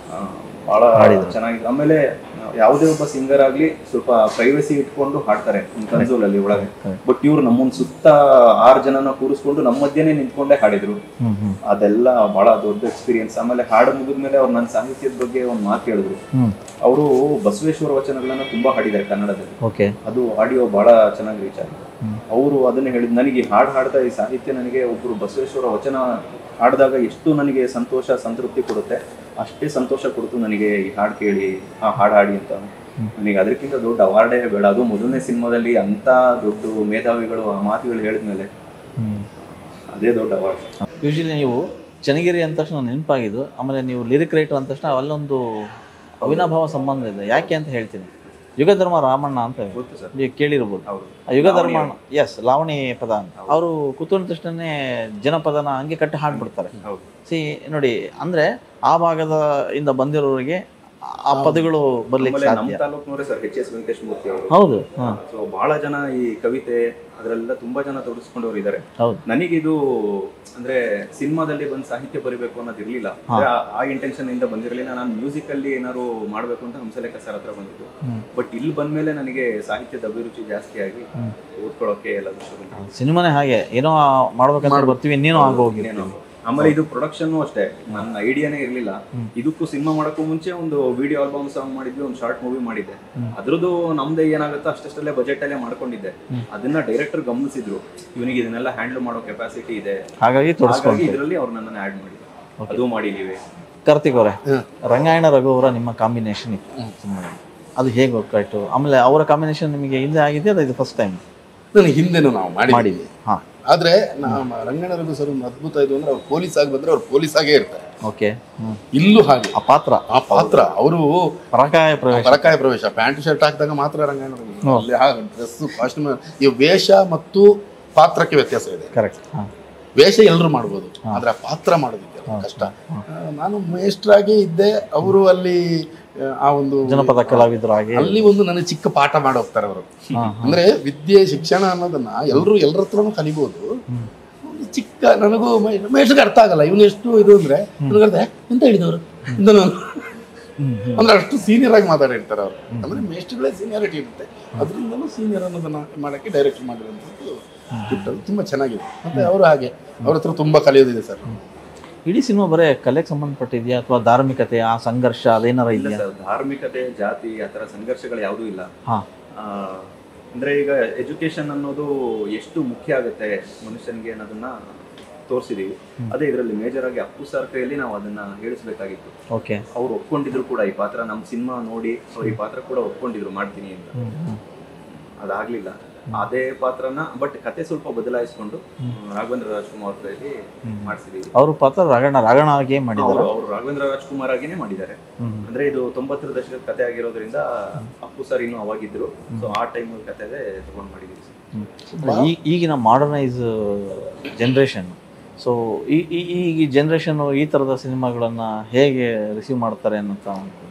ಆ, ಬಹಳ ಚೆನ್ನಾಗಿದೆ ಆಮೇಲೆ ಯಾವುದೇ ಒಬ್ಬ ಸಿಂಗರ್ ಆಗ್ಲಿ ಸ್ವಲ್ಪ ಪ್ರೈವಸಿ ಇಟ್ಕೊಂಡು ಹಾಡ್ತಾರೆ ಕನ್ಸೋಲ್ ಅಲ್ಲಿ ಒಳಗೆ ಬಟ್ ಇವ್ರು ನಮ್ಮೊಂದ್ ಸುತ್ತ ಆರು ಜನನ ಕೂರಿಸ್ಕೊಂಡು ನಮ್ಮ ಮಧ್ಯೆನೆ ನಿಂತ್ಕೊಂಡೇ ಹಾಡಿದ್ರು ಹ್ಮ್ ಹ್ಮ್ ಅದೆಲ್ಲ ಬಹಳ ದೊಡ್ಡ ಎಕ್ಸ್ಪೀರಿಯನ್ಸ್ ಆಮೇಲೆ ಹಾಡು ಮುಗಿದ್ಮೇಲೆ ಅವ್ರು ನನ್ನ ಸಾಹಿತ್ಯದ ಬಗ್ಗೆ ಒಂದು ಮಾತು ಹೇಳಿದ್ರು ಹ್ಮ್ ಅವರು ಬಸವೇಶ್ವರ ವಚನಗಳನ್ನ ತುಂಬಾ ಹಾಡಿದ್ದಾರೆ ಕನ್ನಡದಲ್ಲಿ ಓಕೆ ಅದು ಆಡಿಯೋ ಬಹಳ ಚೆನ್ನಾಗಿ ರೀಚ್ ಆಗಿದೆ ಅವರು ಅದನ್ನ ಹೇಳಿದ್ ನನಗೆ ಈ ಹಾಡು ಹಾಡ್ತಾ ಈ ಸಾಹಿತ್ಯ ನನಗೆ ಒಬ್ಬರು ಬಸವೇಶ್ವರ ವಚನ ಹಾಡಿದಾಗ ಎಷ್ಟು ನನಗೆ ಸಂತೋಷ ಸಂತೃಪ್ತಿ ಕೊಡುತ್ತೆ ಅಷ್ಟೇ ಸಂತೋಷ ಕೊಡ್ತು ನನಗೆ ಈ ಹಾಡು ಕೇಳಿ ಆ ಹಾಡು ಹಾಡಿ ಅಂತ ನನಗೆ ಅದಕ್ಕಿಂತ ದೊಡ್ಡ ಅವಾರ್ಡೇ ಬೇಡ ಅದು ಮೊದಲನೇ ಸಿನಿಮಾದಲ್ಲಿ ಅಂತ ದೊಡ್ಡ ಮೇಧಾವಿಗಳು ಆ ಮಾತುಗಳು ಹೇಳಿದ್ಮೇಲೆ ಹ್ಮ್ ಅದೇ ದೊಡ್ಡ ಅವಾರ್ಡ್ ಯೂಶಲಿ ನೀವು ಚನ್ನಗಿರಿ ಅಂದ ತಕ್ಷಣ ನೆನಪಾಗಿದ್ದು ಆಮೇಲೆ ನೀವು ಲಿರಿಕ್ ರೈಟರ್ ಅಂದ ತಕ್ಷಣ ಅಲ್ಲೊಂದು ಅವಿನಾಭಾವ ಸಂಬಂಧ ಇದೆ ಯಾಕೆ ಅಂತ ಹೇಳ್ತೀನಿ ಯುಗಧರ್ಮ ರಾಮಣ್ಣ ಅಂತ ಗೊತ್ತು ಸರ್ ನೀವು ಕೇಳಿರ್ಬೋದು ಹೌದು ಆ ಯುಗಧರ್ಮ ಎಸ್ ಲಾವಣಿ ಪದ ಅಂತ ಅವರು ಕೂತ್ಕೊಂಡ ತಕ್ಷಣನೇ ಜನಪದನ ಹಂಗೆ ಕಟ್ಟಿ ಹಾಡ್ಬಿಡ್ತಾರೆ ಹೌದು ಸಿ ನೋಡಿ ಅಂದ್ರೆ ಆ ಭಾಗದ ಇಂದ ಬಂದಿರೋರಿಗೆ ಆ ಪದಗಳು ಬರ್ಲಿಕ್ಕೆ ಆಮೇಲೆ ನಮ್ಮ ಸಾಧ್ಯ ತಾಲೂಕ್ನವರೇ sir H S Venkatesh Murthy ಅವರು ಹೌದು ಹಾ ಸೊ ಬಹಳ ಜನ ಈ ಕವಿತೆ ಅದರೆಲ್ಲ ತುಂಬಾ ಜನ ತೊಡಗಿಸ್ಕೊಂಡವ್ರು ಇದ್ದಾರೆ ಹೌದು ನನಗಿದು ಅಂದ್ರೆ ಸಿನಿಮಾದಲ್ಲಿ ಬಂದು ಸಾಹಿತ್ಯ ಬರಿಬೇಕು ಅನ್ನೋದು ಇರ್ಲಿಲ್ಲ ಅಂದ್ರೆ ಆ- ಆ ಇಂಟೆನ್ಷನ್ ಇಂದ ಬಂದಿರಲಿಲ್ಲ ನಾನು ಮ್ಯೂಸಿಕ್ ಅಲ್ಲಿ ಏನಾದ್ರು ಮಾಡ್ಬೇಕು ಅಂತ ಹಂಸಲೇಖ ಸರ್ ಹತ್ರ ಬಂದಿದ್ದು ಬಟ್ ಇಲ್ಲಿ ಬಂದ್ಮೇಲೆ ನನಗೆ ಸಾಹಿತ್ಯದ ಅಭಿರುಚಿ ಜಾಸ್ತಿ ಆಗಿ ಓದ್ಕೊಳ್ಳೋಕೆ ಎಲ್ಲ ಶುರು ಸಿನಿಮಾನೇ ಹಾಗೆ ಏನೋ ಮಾಡ್ಬೇಕಂತ ಬರ್ತೀವಿ ಇನ್ನೇನೋ ಆಗೋಗಿ ಇನ್ನೇನು. ಆಮೇಲೆ ಇದು ಪ್ರೊಡಕ್ಷನ್ ಅಷ್ಟೇ ನನ್ನ ಐಡಿಯಾನೇ ಇರ್ಲಿಲ್ಲ ಇದಕ್ಕೂ ಸಿನಿಮಾ ಮಾಡಕ್ಕೂ ಮುಂಚೆ ಒಂದು ವಿಡಿಯೋ ಆಲ್ಬಮ್ ಸಾಂಗ್ ಮಾಡಿದ್ವಿ ಒಂದು ಶಾರ್ಟ್ ಮೂವಿ ಮಾಡಿದ್ದೆ ಅದ್ರದ್ದು ನಮ್ದೇ ಏನಾಗುತ್ತೋ ಅಷ್ಟಷ್ಟಲ್ಲೇ ಬಜೆಟ್ ಅಲ್ಲೇ ಮಾಡ್ಕೊಂಡಿದ್ದೆ ಅದನ್ನ ಡೈರೆಕ್ಟರ್ ಗಮನಿಸಿದ್ರು ಇವನಿಗೆ ಇದನ್ನೆಲ್ಲ ಹ್ಯಾಂಡಲ್ ಮಾಡೋ ಕೆಪಾಸಿಟಿ ಇದೆ ಹಾಗಾಗಿ ತೋರಿಸ್ಕೊಂಡು ಹಾಗಾಗಿ ಇದರಲ್ಲಿ ಅವ್ರು ನನ್ನನ್ನು ಆಡ್ ಮಾಡಿದ್ರು ಅದು ಮಾಡಿದೀವಿ ಕಾರ್ತಿಕ್ ಅವರೇ ರಂಗಾಯಣ ರಘು ಅವರ ನಿಮ್ಮ ಕಾಂಬಿನೇಷನ್ ಇತ್ತು ಸಿನಿಮಾದಲ್ಲಿ ಅದು ಹೇಗೆ ವರ್ಕ್ ಆಯ್ತು ಆಮೇಲೆ ಅವರ ಕಾಂಬಿನೇಷನ್ ನಿಮಗೆ ಹಿಂದೆ ಆಗಿದೆ ಅದು ಇದು ಫಸ್ಟ್ ಟೈಮ್ ನನಗೆ ಹಿಂದೆನೂ ನಾವು ಮಾಡಿದ್ವಿ ಮಾಡಿದ್ವಿ ಹಾ ಆದ್ರೆ ನಮ್ಮ ರಂಗಣ್ಣ ರಘು ಸರ್ ಒಂದು ಅದ್ಭುತ ಇದು ಅಂದ್ರೆ ಅವ್ರು ಪೊಲೀಸ್ ಆಗಿ ಬಂದ್ರೆ ಅವ್ರು ಪೊಲೀಸ್ ಆಗೇ ಇರ್ತಾರೆ ಓಕೆ ಹ್ಮ್ ಇಲ್ಲೂ ಹಾಗೆ ಆ ಪಾತ್ರ ಆ ಪಾತ್ರ ಅವರು ಪರಾಕಾಯ ಪ್ರವೇಶ ಪರಕಾಯ ಪ್ರವೇಶ ಪ್ಯಾಂಟ್ ಶರ್ಟ್ ಹಾಕಿದಾಗ ಮಾತ್ರ ರಂಗಾಯಣ ರಘು. ಅಲ್ಲಿ ಡ್ರೆಸ್ ಕಾಸ್ಟ್ಯೂಮ್ ಈ ವೇಷ ಮತ್ತು ಪಾತ್ರಕ್ಕೆ ವ್ಯತ್ಯಾಸ ಇದೆ ಕರೆಕ್ಟ್ ಹಾ ವೇಷ ಎಲ್ಲರೂ ಮಾಡ್ಬೋದು ಆದ್ರೆ ಆ ಪಾತ್ರ ಮಾಡೋದಿದೆಯಲ್ಲ ಕಷ್ಟ ಆ, ನಾನು ಮೇಷ್ಟ್ರಾಗಿ ಇದ್ದೆ ಅವರು ಅಲ್ಲಿ ಆ, ಆ ಒಂದು ಜನಪದ ಕಲಾವಿದರು ಹಾಗೆ ಅಲ್ಲಿ ಒಂದು ನನಗೆ ಚಿಕ್ಕ ಪಾಠ ಮಾಡಿ ಹೋಗ್ತಾರೆ ಅವರು ಹಾ, ಅಂದ್ರೆ ವಿದ್ಯೆ ಶಿಕ್ಷಣ ಅನ್ನೋದನ್ನ ಎಲ್ಲರೂ ಎಲ್ಲರ ಹತ್ರನೂ ಕಲಿಬಹುದು ಒಂದು ಚಿಕ್ಕ ನನಗೂ ಮೇಷ್ಟ್ರಿಗೆ ಅರ್ಥ ಆಗಲ್ಲ ಇವನು ಎಷ್ಟು ಇದು ಅಂದ್ರೆ ನನಗೆ ಅರ್ಥ, "ಏ, ಎಂತ ಹೇಳಿದವರು ಅಂತ ನಾನು ಅಂದ್ರೆ ಅಷ್ಟು ಸೀನಿಯರ್ ಆಗಿ ಮಾತಾಡಿರ್ತಾರೆ ಅವರು ಅಂದ್ರೆ ಮೇಷ್ಟ್ರುಗಳೇ ಸೀನಿಯಾರಿಟಿ ಇರುತ್ತೆ ಅದರಿಂದಲೂ ಸೀನಿಯರ್ ಅನ್ನೋದನ್ನ ಮಾಡಕ್ಕೆ ಡೈರೆಕ್ಟ್ ಮಾಡಿರುವಂಥದ್ದು script ಅದು ತುಂಬಾ ಚೆನ್ನಾಗಿದೆ ಮತ್ತೆ ಅವರು ಹಾಗೆ ಅವ್ರ ಹತ್ರ ತುಂಬಾ ಕಲಿಯೋದಿದೆ ಸರ್ ಇಡೀ ಸಿನಿಮಾ ಬರೇ ಕಲೆಗೆ ಸಂಬಂಧಪಟ್ಟಿದೆಯಾ ಅಥವಾ ಧಾರ್ಮಿಕತೆ ಆ ಸಂಘರ್ಷ ಅದೇನಾರ ಇಲ್ಲ ಇದೆಯಾ ಸರ್ ಧಾರ್ಮಿಕತೆ ಜಾತಿ ಆ ಥರ ಸಂಘರ್ಷಗಳು ಯಾವುದೂ ಇಲ್ಲ ಹಾ ಆ, ಅಂದ್ರೆ ಈಗ ಎಜುಕೇಶನ್ ಅನ್ನೋದು ಎಷ್ಟು ಮುಖ್ಯ ಆಗುತ್ತೆ ಮನುಷ್ಯನಿಗೆ ಅನ್ನೋದನ್ನ ತೋರಿಸಿದೀವಿ ಅದೇ ಇದರಲ್ಲಿ ಮೇಜರ್ ಆಗಿ ಅಪ್ಪು ಸರ್ ಕೈಯಲ್ಲಿ ನಾವು ಅದನ್ನ ಹೇಳಿಸ್ಬೇಕಾಗಿತ್ತು ಓಕೆ ಅವ್ರು ಒಪ್ಕೊಂಡಿದ್ರು ಕೂಡ ಈ ಪಾತ್ರ ನಮ್ಮ ಸಿನಿಮಾ ನೋಡಿ ಅವ್ರು ಈ ಪಾತ್ರ ಕೂಡ ಒಪ್ಕೊಂಡಿದ್ರು ಮಾಡ್ತೀನಿ ಅಂತ ಅದಾಗ್ಲಿಲ್ಲ ಅದೇ ಪಾತ್ರನ ಬಟ್ ಕತೆ ಸ್ವಲ್ಪ ಬದಲಾಯಿಸ್ಕೊಂಡು ರಾಘವೇಂದ್ರ ರಾಜ್ಕುಮಾರ್ ಅವ್ರ ಕೈಯಲ್ಲಿ ಮಾಡಿಸಿದೀವಿ ಅವ್ರ ಪಾತ್ರ ರಾಗಣ ರಾಗಣ ಆಗೇ ಮಾಡಿದ್ದಾರೆ ಅವರು ಅವರು ರಾಘವೇಂದ್ರ ರಾಜ್ಕುಮಾರ್ ಆಗಿನೇ ಮಾಡಿದ್ದಾರೆ ಅಂದ್ರೆ ಇದು ತೊಂಬತ್ತರ ದಶಕದ ಕತೆ ಆಗಿರೋದ್ರಿಂದ ಅಪ್ಪು ಸರ್ ಇನ್ನೂ ಅವಾಗಿದ್ರು ಸೊ ಆ ಟೈಮ್ ಕತೆದೇ ತಗೊಂಡ್ ಮಾಡಿದೀವಿ ಸರ್ ಈ ಈಗಿನ ಮಾಡರ್ನೈಸ್ ಜನ್ರೇಷನ್ ಸೊ ಈ ಈ ಈ ಜನ್ರೇಷನ್ ಈ ಥರದ ಸಿನಿಮಾಗಳನ್ನ ಹೇಗೆ ರಿಸೀವ್ ಮಾಡ್ತಾರೆ ಅನ್ನೋಂತ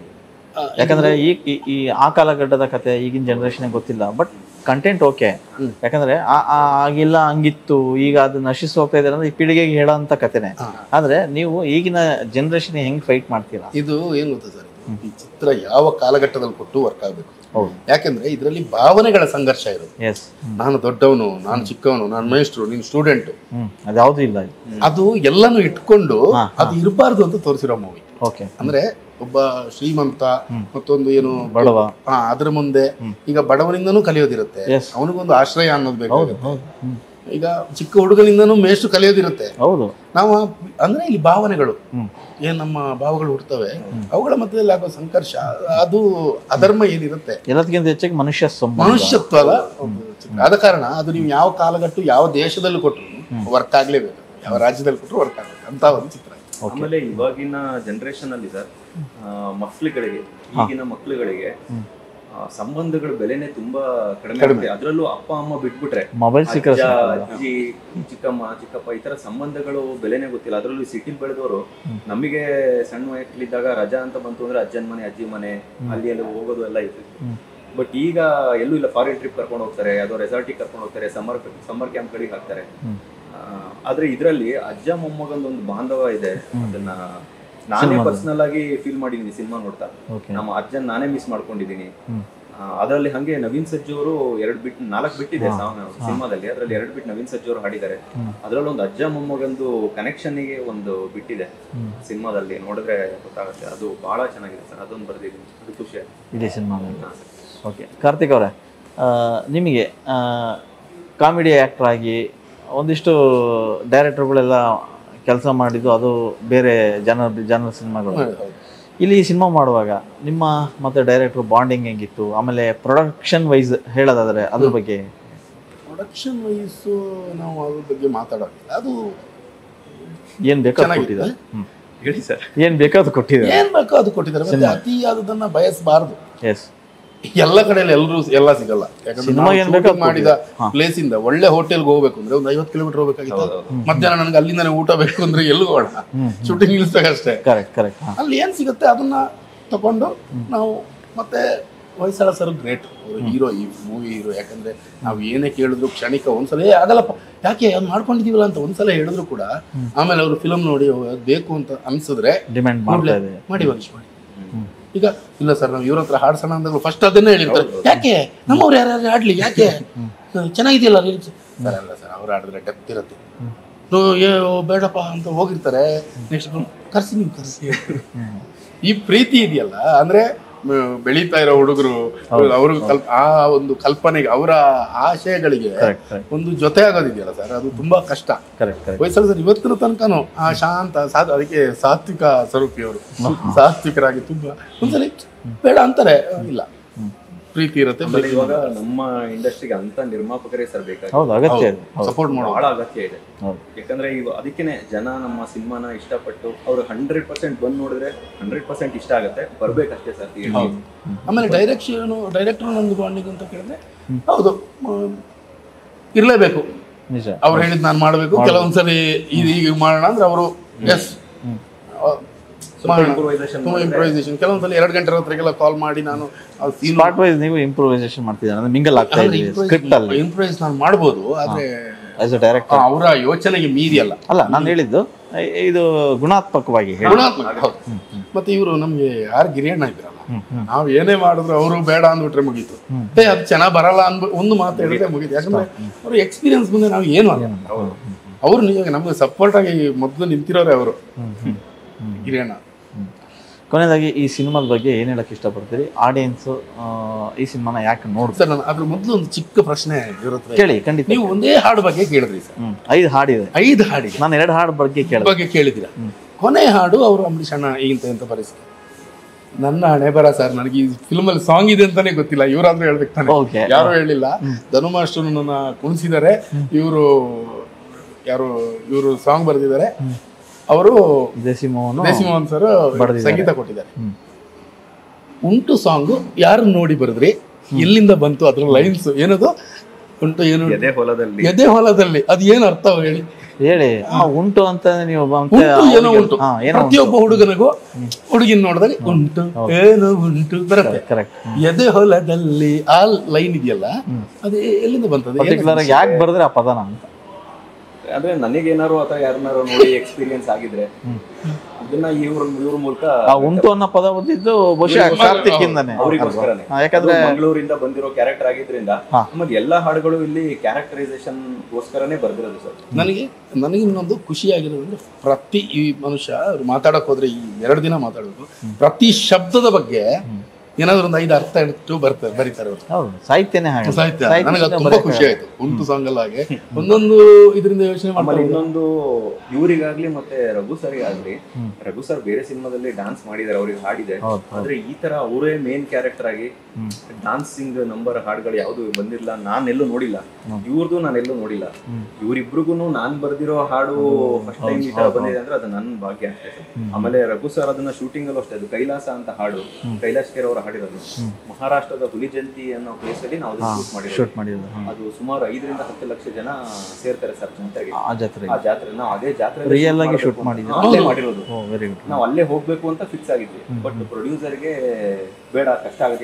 ಆ, ಯಾಕಂದ್ರೆ ಈ ಈ- ಈ ಆ ಕಾಲಘಟ್ಟದ ಕತೆ ಈಗಿನ ಜನ್ರೇಷನ್ ಗೊತ್ತಿಲ್ಲ ಬಟ್ ಕಂಟೆಂಟ್ ಓಕೆ ಯಾಕಂದ್ರೆ ಆ ಆ ಆಗಿಲ್ಲ ಹಂಗಿತ್ತು ಈಗ ಅದು ನಶಿಸಿ ಹೋಗ್ತಾ ಇದೆ ಅಂದ್ರೆ ಈ ಪೀಳಿಗೆಗೆ ಹೇಳೋಂಥ ಕತೆನೆ ಆದ್ರೆ ನೀವು ಈಗಿನ ಜನ್ರೇಷನ್ ಹೆಂಗ್ ಫೈಟ್ ಮಾಡ್ತೀರಾ ಇದು ಏನು ಗೊತ್ತಾ ಸರ್ ಈ ಚಿತ್ರ ಯಾವ ಕಾಲಘಟ್ಟದಲ್ಲಿ ಕೊಟ್ಟು ವರ್ಕ್ ಆಗಬೇಕು ಹೌದು ಯಾಕೆಂದ್ರೆ ಇದರಲ್ಲಿ ಭಾವನೆಗಳ ಸಂಘರ್ಷ ಇರೋದು ಎಸ್ ನಾನು ದೊಡ್ಡವನು ನಾನು ಚಿಕ್ಕವನು ನಾನು ಮೇಷ್ಟ್ರು ನೀನು ಸ್ಟೂಡೆಂಟ್ ಹ್ಮ್ ಅದ್ಯಾವುದೂ ಇಲ್ಲ ಅದು ಎಲ್ಲಾನು ಇಟ್ಕೊಂಡು ಅದು ಇರಬಾರ್ದು ಅಂತ ತೋರಿಸಿರೋ ಮೂವಿ ಓಕೆ ಅಂದ್ರೆ ಒಬ್ಬ ಶ್ರೀಮಂತ ಮತ್ತೊಂದು ಏನು ಬಡವ ಹಾ ಅದ್ರ ಮುಂದೆ ಈಗ ಬಡವನಿಂದನೂ ಕಲಿಯೋದಿರುತ್ತೆ Yes. ಅವನಿಗೊಂದು ಆಶ್ರಯ ಅನ್ನೋದು ಬೇಕಾಗುತ್ತೆ ಹೌದು ಹ್ಮ್. ಈಗ ಚಿಕ್ಕ ಹುಡುಗನಿಂದನೂ ಮೇಷ್ಟ್ರು ಕಲಿಯೋದಿರುತ್ತೆ ಹೌದು ನಾವು ಆ- ಅಂದ್ರೆ ಇಲ್ಲಿ ಭಾವನೆಗಳು ಹ್ಮ್. ಏನ್ ನಮ್ಮ ಭಾವಗಳು ಹುಡ್ತವೆ ಅವುಗಳ ಮಧ್ಯದಲ್ಲಿ ಆಗೋ ಸಂಘರ್ಷ ಅದು ಅಧರ್ಮ ಏನಿರುತ್ತೆ ಎಲ್ಲದಕ್ಕಿಂತ ಹೆಚ್ಚಾಗಿ ಮನುಷ್ಯ ಸಂಬಂಧ ಮನುಷ್ಯತ್ವ ಅಲ್ಲ ಒಂದು ಚಿತ್ರ. ಆದ ಕಾರಣ ಅದು ನೀವು ಯಾವ ಕಾಲಘಟ್ಟ ಯಾವ ದೇಶದಲ್ಲೂ ಕೊಟ್ಟರು ವರ್ಕ್ ಆಗ್ಲೇಬೇಕು ಯಾವ ರಾಜ್ಯದಲ್ಲಿ ಕೊಟ್ಟರು ವರ್ಕ್ ಆಗ್ಬೇಕು ಅಂತ ಒಂದು ಚಿತ್ರ ಆಮೇಲೆ ಇವಾಗಿನ ಜನರೇಷನ್ ಅಲ್ಲಿ ಸರ್ ಮಕ್ಳುಗಳಿಗೆ ಈಗಿನ ಮಕ್ಳುಗಳಿಗೆ ಆ, ಸಂಬಂಧಗಳ ಬೆಲೆನೆ ತುಂಬಾ ಕಡಿಮೆ ಆಗುತ್ತೆ ಅದರಲ್ಲೂ ಅಪ್ಪ ಅಮ್ಮ ಬಿಟ್ಬಿಟ್ರೆ ಮೊಬೈಲ್ ಸಿಕ್ಕರೆ ಅಜ್ಜ, ಅಜ್ಜಿ ಚಿಕ್ಕಮ್ಮ ಚಿಕ್ಕಪ್ಪ ಈ ತರ ಸಂಬಂಧಗಳು ಬೆಲೆನೇ ಗೊತ್ತಿಲ್ಲ ಅದರಲ್ಲೂ ಸಿಟಿಲ್ ಬೆಳೆದವರು ನಮಗೆ ಸಣ್ಣ ವಯಸ್ಸಲ್ಲಿದ್ದಾಗ ರಜಾ ಅಂತ ಬಂತು ಅಂದ್ರೆ ಅಜ್ಜನ ಮನೆ ಅಜ್ಜಿ ಮನೆ ಅಲ್ಲಿ ಅಲ್ಲಿ ಹೋಗೋದು ಎಲ್ಲ ಇತ್ತು ಬಟ್ ಈಗ ಎಲ್ಲೂ ಇಲ್ಲ ಫಾರಿನ್ ಟ್ರಿಪ್ ಕರ್ಕೊಂಡು ಹೋಗ್ತಾರೆ ಯಾವುದೋ ರೆಸಾರ್ಟಿಗೆ ಕರ್ಕೊಂಡು ಹೋಗ್ತಾರೆ ಸಮ್ಮರ್ ಸಮ್ಮರ್ ಕ್ಯಾಂಪ್ ಗಳಿಗೆ ಹಾಕ್ತಾರೆ ಆ, ಆದ್ರೆ ಇದರಲ್ಲಿ ಅಜ್ಜ ಮೊಮ್ಮಗಂದು ಒಂದು ಬಾಂಧವ ಇದೆ ಅದನ್ನ ನಾನೇ ಪರ್ಸನಲ್ ಆಗಿ ಫೀಲ್ ಮಾಡಿದೀನಿ ಸಿನಿಮಾ ನೋಡ್ತಾ ಓಕೆ ನಮ್ಮ ಅಜ್ಜನ್ ನಾನೇ ಮಿಸ್ ಮಾಡ್ಕೊಂಡಿದ್ದೀನಿ ಹ್ಮ್. ಅದರಲ್ಲಿ ಹಂಗೆ ನವೀನ್ ಸಜ್ಜು ಅವರು ಎರಡು ಬಿಟ್ ನಾಲ್ಕು ಬಿಟ್ಟಿದೆ ಸಾಂಗ್ ಸಿನಿಮಾದಲ್ಲಿ ಅದರಲ್ಲಿ ಎರಡು ಬಿಟ್ ನವೀನ್ ಸಜ್ಜು ಅವರು ಹಾಡಿದ್ದಾರೆ ಹ್ಮ್. ಅದರಲ್ಲಿ ಒಂದು ಅಜ್ಜ ಮೊಮ್ಮಗಂದು ಕನೆಕ್ಷನ್ ಗೆ ಒಂದು ಬಿಟ್ಟಿದೆ ಹ್ಮ್. ಸಿನಿಮಾದಲ್ಲಿ ನೋಡಿದ್ರೆ ಗೊತ್ತಾಗುತ್ತೆ ಅದು ಬಹಳ ಚೆನ್ನಾಗಿದೆ ಸರ್ ಅದೊಂದು ಬರ್ದಿದ್ದೀನಿ ಅದು ಖುಷಿ ಆಯ್ತು ಇಡೀ ಸಿನಿಮಾದಲ್ಲಿ ಹಾ, ಸರ್. ಓಕೆ ಕಾರ್ತಿಕ್ ಅವರೇ ಆ, ನಿಮಗೆ ಕಾಮಿಡಿ ಆ್ಯಕ್ಟರ್ ಆಗಿ ಒಂದಿಷ್ಟು ಡೈರೆಕ್ಟರ್ಗಳೆಲ್ಲ ಕೆಲಸ ಮಾಡಿದ್ದು ಅದು ಬೇರೆ ಜನ ಜನರ ಸಿನಿಮಾಗಳು ಹೌದು. ಇಲ್ಲಿ ಈ ಸಿನಿಮಾ ಮಾಡುವಾಗ ನಿಮ್ಮ ಮತ್ತು ಡೈರೆಕ್ಟ್ರು ಬಾಂಡಿಂಗ್ ಹೆಂಗಿತ್ತು ಆಮೇಲೆ ಪ್ರೊಡಕ್ಷನ್ ವೈಸ್ ಹೇಳೋದಾದ್ರೆ ಅದ್ರ ಬಗ್ಗೆ ಪ್ರೊಡಕ್ಷನ್ ವೈಸು ನಾವು ಅದ್ರ ಬಗ್ಗೆ ಮಾತಾಡೋದಿಲ್ಲ ಅದು ಏನು ಬೇಕಾದ ಚೆನ್ನಾಗಿದೆ. ಕೊಟ್ಟಿದ್ದಾರೆ ಹ್ಮ್. ಹೇಳಿ ಸರ್ ಏನು ಬೇಕಾದ ಕೊಟ್ಟಿದ್ದಾರೆ ಏನ್ ಬೇಕೋ ಅದು ಕೊಟ್ಟಿದ್ದಾರೆ ಮತ್ತೆ ಅತಿಯಾದದನ್ನ ಬಯಸಬಾರದು ಎಸ್ ಎಲ್ಲ ಕಡೆಯಲ್ಲಿ ಎಲ್ಲರೂ ಎಲ್ಲ ಸಿಗಲ್ಲ ಯಾಕಂದ್ರೆ ಸಿನಿಮಾ ನಾವು ಏನ್ ಬೇಕೋ shooting ಮಾಡಿದ ಹಾ. ಪ್ಲೇಸ್ ಇಂದ ಒಳ್ಳೆ ಹೋಟೆಲ್ಗೆ ಹೋಗ್ಬೇಕು ಅಂದ್ರೆ ಒಂದು ಐವತ್ತು ಕಿಲೋಮೀಟರ್ ಹೋಗ್ಬೇಕಾಗಿತ್ತು ಮಧ್ಯಾಹ್ನ ನನಗೆ ಅಲ್ಲಿಂದಾನೆ ಊಟ ಬೇಕು ಅಂದ್ರೆ ಎಲ್ಲಿ ಹೋಗೋಣ ಹ್ಮ್. ಶೂಟಿಂಗ್ ನಿಲ್ಸ್ಬೇಕಷ್ಟೇ ಕರೆಕ್ಟ್ ಕರೆಕ್ಟ್ ಹಾಂ ಅಲ್ಲಿ ಏನ್ ಸಿಗುತ್ತೆ ಅದನ್ನ ತಕೊಂಡು ನಾವು ಮತ್ತೆ ಹೊಯ್ಸಳ ಸರ್ ಗ್ರೇಟ್ ಅವರು ಹೀರೋ ಈ ಮೂವಿ ಹೀರೋ ಯಾಕಂದ್ರೆ ನಾವು ಏನೇ ಕೇಳಿದ್ರು ಕ್ಷಣಿಕ ಒಂದ್ಸಲ ಏ ಆಗಲ್ಲಪ್ಪ ಯಾಕೆ ಅದು ಮಾಡ್ಕೊಂಡಿದೀವಲ್ಲ ಅಂತ ಒಂದ್ಸಲ ಹೇಳಿದ್ರು ಕೂಡ ಆಮೇಲೆ ಅವರು ಫಿಲಮ್ ನೋಡಿ ಓ, ಅದ್ ಬೇಕು ಅಂತ ಅನ್ಸಿದ್ರೆ ಡಿಮ್ಯಾಂಡ್ ಮಾಡ್ತಾ ಇದೆ ಮಾಡಿ ವಂಶ್ ಮಾಡಿ ಈಗ ಇಲ್ಲ ಸರ್ ನಾವು ಇವ್ರ ಹತ್ರ ಹಾಡ್ಸೋಣ ಅಂದಾಗ ಫಸ್ಟ್ ಅದನ್ನೇ ಹೇಳಿರ್ತಾರೆ ಯಾಕೆ ನಮ್ಮವ್ರು ಯಾರ್ಯಾರು ಆಡ್ಲಿ ಯಾಕೆ ಚೆನ್ನಾಗಿದೆಯಲ್ಲ lyrics? ಸರ್ ಅಲ್ಲ ಸರ್ ಅವ್ರು ಆಡಿದ್ರೆ ಡೆಪ್ತ್ ಇರುತ್ತೆ ನೀವು ಏ ಓ, ಬೇಡಪ್ಪ ಅಂತ ಹೋಗಿರ್ತಾರೆ ನೆಕ್ಸ್ಟ್ ಕರ್ಸಿ ನೀವು ಕರ್ಸಿ ಈ ಪ್ರೀತಿ ಇದೆಯಲ್ಲ ಅಂದ್ರೆ ಮ್, ಬೆಳೀತಾ ಇರೋ ಹುಡುಗರು ಅವ್ರ ಕಲ್ ಆ ಒಂದು ಕಲ್ಪನೆಗೆ ಅವರ ಆಶಯಗಳಿಗೆ ಕರೆಕ್ಟ್ ಕರೆಕ್ಟ್ ಒಂದು ಜೊತೆ ಆಗೋದಿದೆಯಲ್ಲ ಸರ್ ಅದು ತುಂಬಾ ಕಷ್ಟ ಕರೆಕ್ಟ್ ಕರೆಕ್ಟ್ ಹೊಯ್ಸಳ ಸರ್ ಇವತ್ತಿನ ತನಕನೂ ಆ ಶಾಂತ ಸಾಧು ಅದಕ್ಕೆ ಸಾತ್ವಿಕ ಸ್ವರೂಪಿ ಅವರು ಸಾತ್ವಿಕರಾಗಿ ತುಂಬಾ ಒಂದ್ಸಲಿ ಬೇಡ ಅಂತಾರೆ ಇಲ್ಲ ಪ್ರೀತಿ ಇರುತ್ತೆ ಆಮೇಲೆ ಇವಾಗ ನಮ್ಮ ಇಂಡಸ್ಟ್ರಿಗೆ ಅಂತ ನಿರ್ಮಾಪಕರೇ ಸರ್ ಬೇಕಾಗಿ ಹೌದು ಅಗತ್ಯ ಇದೆ ಹೌದು ಸಪೋರ್ಟ್ ಮಾಡೋ ಬಹಳ ಅಗತ್ಯ ಇದೆ ಹೌದು ಯಾಕಂದ್ರೆ ಈಗ ಅದಕ್ಕೇನೆ ಜನ ನಮ್ಮ ಸಿನಿಮಾನ ಇಷ್ಟಪಟ್ಟು ಅವ್ರು ಹಂಡ್ರೆಡ್ ಪರ್ಸೆಂಟ್ ಬಂದ್ ನೋಡಿದ್ರೆ ಹಂಡ್ರೆಡ್ ಪರ್ಸೆಂಟ್ ಇಷ್ಟ ಆಗುತ್ತೆ ಬರ್ಬೇಕಷ್ಟೇ ಸರ್ theatre ಗೆ. ಆಮೇಲೆ ಡೈರೆಕ್ಷನ್ ಡೈರೆಕ್ಟರ್ ನಂದು ಬಾಂಡಿಂಗ್ ಅಂತ ಕೇಳಿದ್ರೆ ಹೌದು ಮ್, ಇರ್ಲೇಬೇಕು ನಿಜ ಅವ್ರು ಹೇಳಿದ್ ನಾನು ಮಾಡಬೇಕು ಕೆಲವೊಂದ್ಸರಿ ಇದು ಈಗ ಮಾಡೋಣ ಅಂದ್ರೆ ಅವರು ಎಸ್ ಸ್ವಲ್ಪ improvisation ತುಂಬ ಇಂಪ್ರೂವೈಸೇಷನ್ ಕೆಲವೊಂದ್ಸಲ ಎರಡು ಗಂಟೆ ರಾತ್ರಿಗೆಲ್ಲ ಕಾಲ್ ಮಾಡಿ ನಾನು ಆ ಸೀನ್ ಸ್ಪಾಟ್ ವೈಸ್ ನೀವು ಇಂಪ್ರೂವೈಸೇಷನ್ ಮಾಡ್ತಿದ್ದೀರಾ ಅಂದ್ರೆ ಮಿಂಗಲ್ ಆಗ್ತಾ ಇದ್ದೀವಿ ಸ್ಕ್ರಿಪ್ಟ್ ಅಲ್ಲಿ ಇಂಪ್ರೂವೈಸ್ ನಾನು ಮಾಡ್ಬೋದು ಆದ್ರೆ ಆಸ್ ಅ ಡೈರೆಕ್ಟರ್ ಅವರ ಯೋಚನೆಗೆ ಮೀರಿ ಅಲ್ಲ ಅಲ್ಲ ನಾನು ಹೇಳಿದ್ದು ಇ- ಇದು ಗುಣಾತ್ಮಕವಾಗಿ ಹೇಳಿ ಗುಣಾತ್ಮಕ ಹೌದು ಮತ್ತೆ ಇವರು ನಮ್ಗೆ ಯಾರು ಗಿರಿಯಣ್ಣ ಇದ್ರಲ್ಲ ನಾವ್ ಏನೇ ಮಾಡಿದ್ರು ಅವರು ಬೇಡ ಅಂದ್ಬಿಟ್ರೆ ಮುಗೀತು ಏ ಅದು ಚೆನ್ನಾಗ್ ಬರಲ್ಲ ಅನ್ಬ ಒಂದು ಮಾತು ಹೇಳಿದ್ರೆ ಮುಗೀತು ಯಾಕಂದ್ರೆ ಅವ್ರ ಎಕ್ಸ್ಪೀರಿಯನ್ಸ್ ಮುಂದೆ ನಾವು ಏನು ಅಲ್ಲ ಅವ್ರು ನಿಜವಾಗಿ ನಮ್ಗೆ ಸಪೋರ್ಟ್ ಆಗಿ ಮೊದಲು ನಿಂತಿರೋರೆ ಅವರು ಗಿರಿಯಣ್ಣ ಕೊನೆಯದಾಗಿ ಈ ಸಿನಿಮಾದ ಬಗ್ಗೆ ಏನ್ ಹೇಳಕ್ ಇಷ್ಟಪಡ್ತೀರಿ ಆಡಿಯನ್ಸ್ ಈ ಸಿನಿಮಾನ ಯಾಕೆ ನೋಡ್ತಾರೆ ಸರ್ ನಾನು ಅದ್ರ ಮೊದಲು ಒಂದು ಚಿಕ್ಕ ಪ್ರಶ್ನೆ ಇವ್ರ ಹತ್ರ ಇದೆ. ಕೇಳಿ ಖಂಡಿತ ನೀವು ಒಂದೇ ಹಾಡು ಬಗ್ಗೆ ಕೇಳಿದ್ರಿ ಸರ್ ಹ್ಮ್ ಐದು ಹಾಡಿದೆ ಐದು ಹಾಡಿಗೆ ನಾನು ಎರಡು ಹಾಡು ಬಗ್ಗೆ ಕೇಳಿದೆ ಬಗ್ಗೆ ಕೇಳಿದಿರ ಕೊನೆ ಹಾಡು ಅವರು ಅಂಬರೀಷ್ ಅಣ್ಣ ಈಗಿಂತ ಎಂತ ಪರಿಸ್ಥಿತಿ ನನ್ನ ಹಣೆ ಬರ ಸರ್ ನನಗೆ ಈ ಫಿಲ್ಮ್ ಅಲ್ಲಿ ಸಾಂಗ್ ಇದೆ ಅಂತಾನೆ ಗೊತ್ತಿಲ್ಲ ಇವರಾದ್ರೂ ಹೇಳ್ಬೇಕು ತಾನೆ ಓಕೆ ಯಾರು ಹೇಳಿಲ್ಲ ಧನು ಮಾಸ್ಟರ್ ನನ್ನ ಕುಣಿಸಿದ್ದಾರೆ ಇವರು ಯಾರು ಇವರು ಸಾಂಗ್ ಬರೆದಿದ್ದಾರೆ ಅವರು ದೇಸಿ ಮೋಹನ್ ದೇಸಿಮೋಹನ್ ಸರ್ ಬರೆದಿದ್ದಾರೆ. ಸಂಗೀತ ಕೊಟ್ಟಿದ್ದಾರೆ ಹ್ಮ್. ಉಂಟು ಸಾಂಗ್ ಯಾರು ನೋಡಿ ಬರೆದ್ರಿ ಎಲ್ಲಿಂದ ಬಂತು ಅದ್ರ ಲೈನ್ಸ್ ಏನದು ಉಂಟು ಏನು ಎದೆ ಹೊಲದಲ್ಲಿ ಎದೆ ಹೊಲದಲ್ಲಿ ಅದು ಏನು ಅರ್ಥ ಹೇಳಿ ಹೇಳಿ ಆ, ಉಂಟು ಅಂತ ನೀವು ಮತ್ತೆ ಉಂಟು ಏನೋ ಅವ್ರಿಗೆ- ಉಂಟು ಹಾ, ಏನೋ ಪ್ರತಿಯೊಬ್ಬ ಹುಡುಗನಿಗೂ ಹುಡುಗಿನ ನೋಡಿದಾಗ ಉಂಟು ಏನೋ ಉಂಟು ಬರುತ್ತೆ ಕರೆಕ್ಟ್ ಎದೆ ಹೊಲದಲ್ಲಿ ಆ ಲೈನ್ ಇದೆಯಲ್ಲ ಅದು ಎಲ್ಲಿಂದ ಬಂತದೆ ಪರ್ಟಿಕ್ಯುಲರ್ ಆಗಿ ಯಾಕೆ ಬರೆದ್ರೆ ಆ ಪದನ ಅಂತ ಅಂದ್ರೆ ನನಗೇನಾರು ಅಥವಾ ಯಾರನ್ನಾರು ನೋಡಿ ಎಕ್ಸ್ಪೀರಿಯನ್ಸ್ ಆಗಿದ್ರೆ ಅದನ್ನ ಇವ್ರ ಇವ್ರ ಮೂಲಕ ಆ ಉಂಟು ಅನ್ನೋ ಪದ ಬಂದಿದ್ದು ಬಹುಶಃ ಕಾರ್ತಿಕ್ ಇಂದಾನೆ ಅವರಿಗೋಸ್ಕರನೇ ಹಾ, ಯಾಕಂದ್ರೆ ಮಂಗಳೂರಿಂದ ಬಂದಿರೋ ಕ್ಯಾರೆಕ್ಟರ್ ಆಗಿದ್ರಿಂದ ಹಾ. ನಮಗೆ ಎಲ್ಲಾ ಹಾಡುಗಳು ಇಲ್ಲಿ ಕ್ಯಾರೆಕ್ಟರೈಸೇಷನ್ ಗೋಸ್ಕರನೇ ಬರ್ದಿರೋದು ಸರ್ ನನಗೆ ನನಗೆ ಇನ್ನೊಂದು ಖುಷಿಯಾಗಿರೋದಂದ್ರೆ ಪ್ರತಿ ಈ ಮನುಷ್ಯ ಅವ್ರು ಮಾತಾಡಕ್ ಹೋದ್ರೆ ಈ ಎರಡು ದಿನ ಮಾತಾಡೋದು ಪ್ರತಿ ಶಬ್ದದ ಬಗ್ಗೆ ಏನಾದ್ರು ಒಂದು ಐದು ಅರ್ಥ ಇಟ್ಟು ಬರ್ತಾರೆ ಬರೀತಾರೆ ಅವರು ಹೌದು ಸಾಹಿತ್ಯನೇ ಹಾಗೆ ಸಾಹಿತ್ಯ ಸಾಹಿತ್ಯ ನನಗೆ ಅದು ತುಂಬಾ ಬರೆಯಕ್ಕೆ ಖುಷಿ ಆಯ್ತು ಉಂಟು ಸಾಂಗ್ ಅಲ್ಲ ಹಾಗೆ ಒಂದೊಂದು ಇದರಿಂದ ಯೋಚನೆ ಆಮೇಲೆ ಮಾಡ್ತಾರೆ ಇನ್ನೊಂದು ಇವರಿಗಾಗ್ಲಿ ಮತ್ತೆ ರಘು ಸರ್ಗಾಗ್ಲಿ ರಘು ಸರ್ ಬೇರೆ ಸಿನಿಮಾದಲ್ಲಿ ಡಾನ್ಸ್ ಮಾಡಿದ್ದಾರೆ ಅವ್ರಿಗೆ ಹಾಡಿದೆ ಹೌದು, ಆದ್ರೆ ಈ ತರ ಅವರೇ ಮೇನ್ ಕ್ಯಾರೆಕ್ಟರ್ ಆಗಿ ಡಾನ್ಸಿಂಗ್ ನಂಬರ್ ಹಾಡುಗಳು ಯಾವ್ದು ಬಂದಿಲ್ಲ ನಾನೆಲ್ಲೂ ನೋಡಿಲ್ಲ ಇವ್ರದ್ದು ನಾನೆಲ್ಲೂ ನೋಡಿಲ್ಲ ಇವ್ರಿಬ್ರಿಗೂ ನಾನ್ ಬರ್ದಿರೋ ಹಾಡು ಫಸ್ಟ್ ಟೈಮ್ ಈ ತರ ಬಂದಿದೆ ಅಂದ್ರೆ ಅದು ನನ್ನ ಭಾಗ್ಯ ಅಷ್ಟೇ ಸರ್. ಆಮೇಲೆ ರಘು ಸರ್ ಅದನ್ನ ಶೂಟಿಂಗ್ ಅಲ್ಲೂ ಅಷ್ಟೇ ಅದು ಕೈಲಾಸ ಅಂತ ಹಾಡು ಕೈಲಾಶ್ ಖೇರ್ ಅವರು ಹಾಡಿರೋದು ಮಹಾರಾಷ್ಟ್ರದ ಹುಲಿ ಜಯಂತಿ ಅನ್ನೋ ಪ್ಲೇಸ್ ಅಲ್ಲಿ ನಾವು ಶೂಟ್ ಮಾಡಿರೋದು ಶೂಟ್ ಮಾಡಿದ್ದು ಹಾ. ಅದು ಸುಮಾರು ಐದರಿಂದ ಹತ್ತು ಲಕ್ಷ ಜನ ಸೇರ್ತಾರೆ ಸರ್ ಜಾತ್ರೆಗೆ ಆ ಜಾತ್ರೆ ಆ ಜಾತ್ರೆ ನಾವು ಅದೇ ಜಾತ್ರೆ ರಿಯಲ್ ಆಗಿ ಶೂಟ್ ಮಾಡಿದ್ದು ಅಲ್ಲೇ ಮಾಡಿರೋದು ಓ ವೆರಿ ಗುಡ್ ನಾವು ಅಲ್ಲೇ ಹೋಗ್ಬೇಕು ಅಂತ ಫಿಕ್ಸ್ ಆಗಿದ್ವಿ ಬಟ್ ಪ್ರೊಡ್ಯೂಸರ್ಗೆ ಬೇಡ ಕಷ್ಟ ಆಗುತ್ತೆ ಯಾಕಂದ್ರೆ ಇಲ್ಲಿ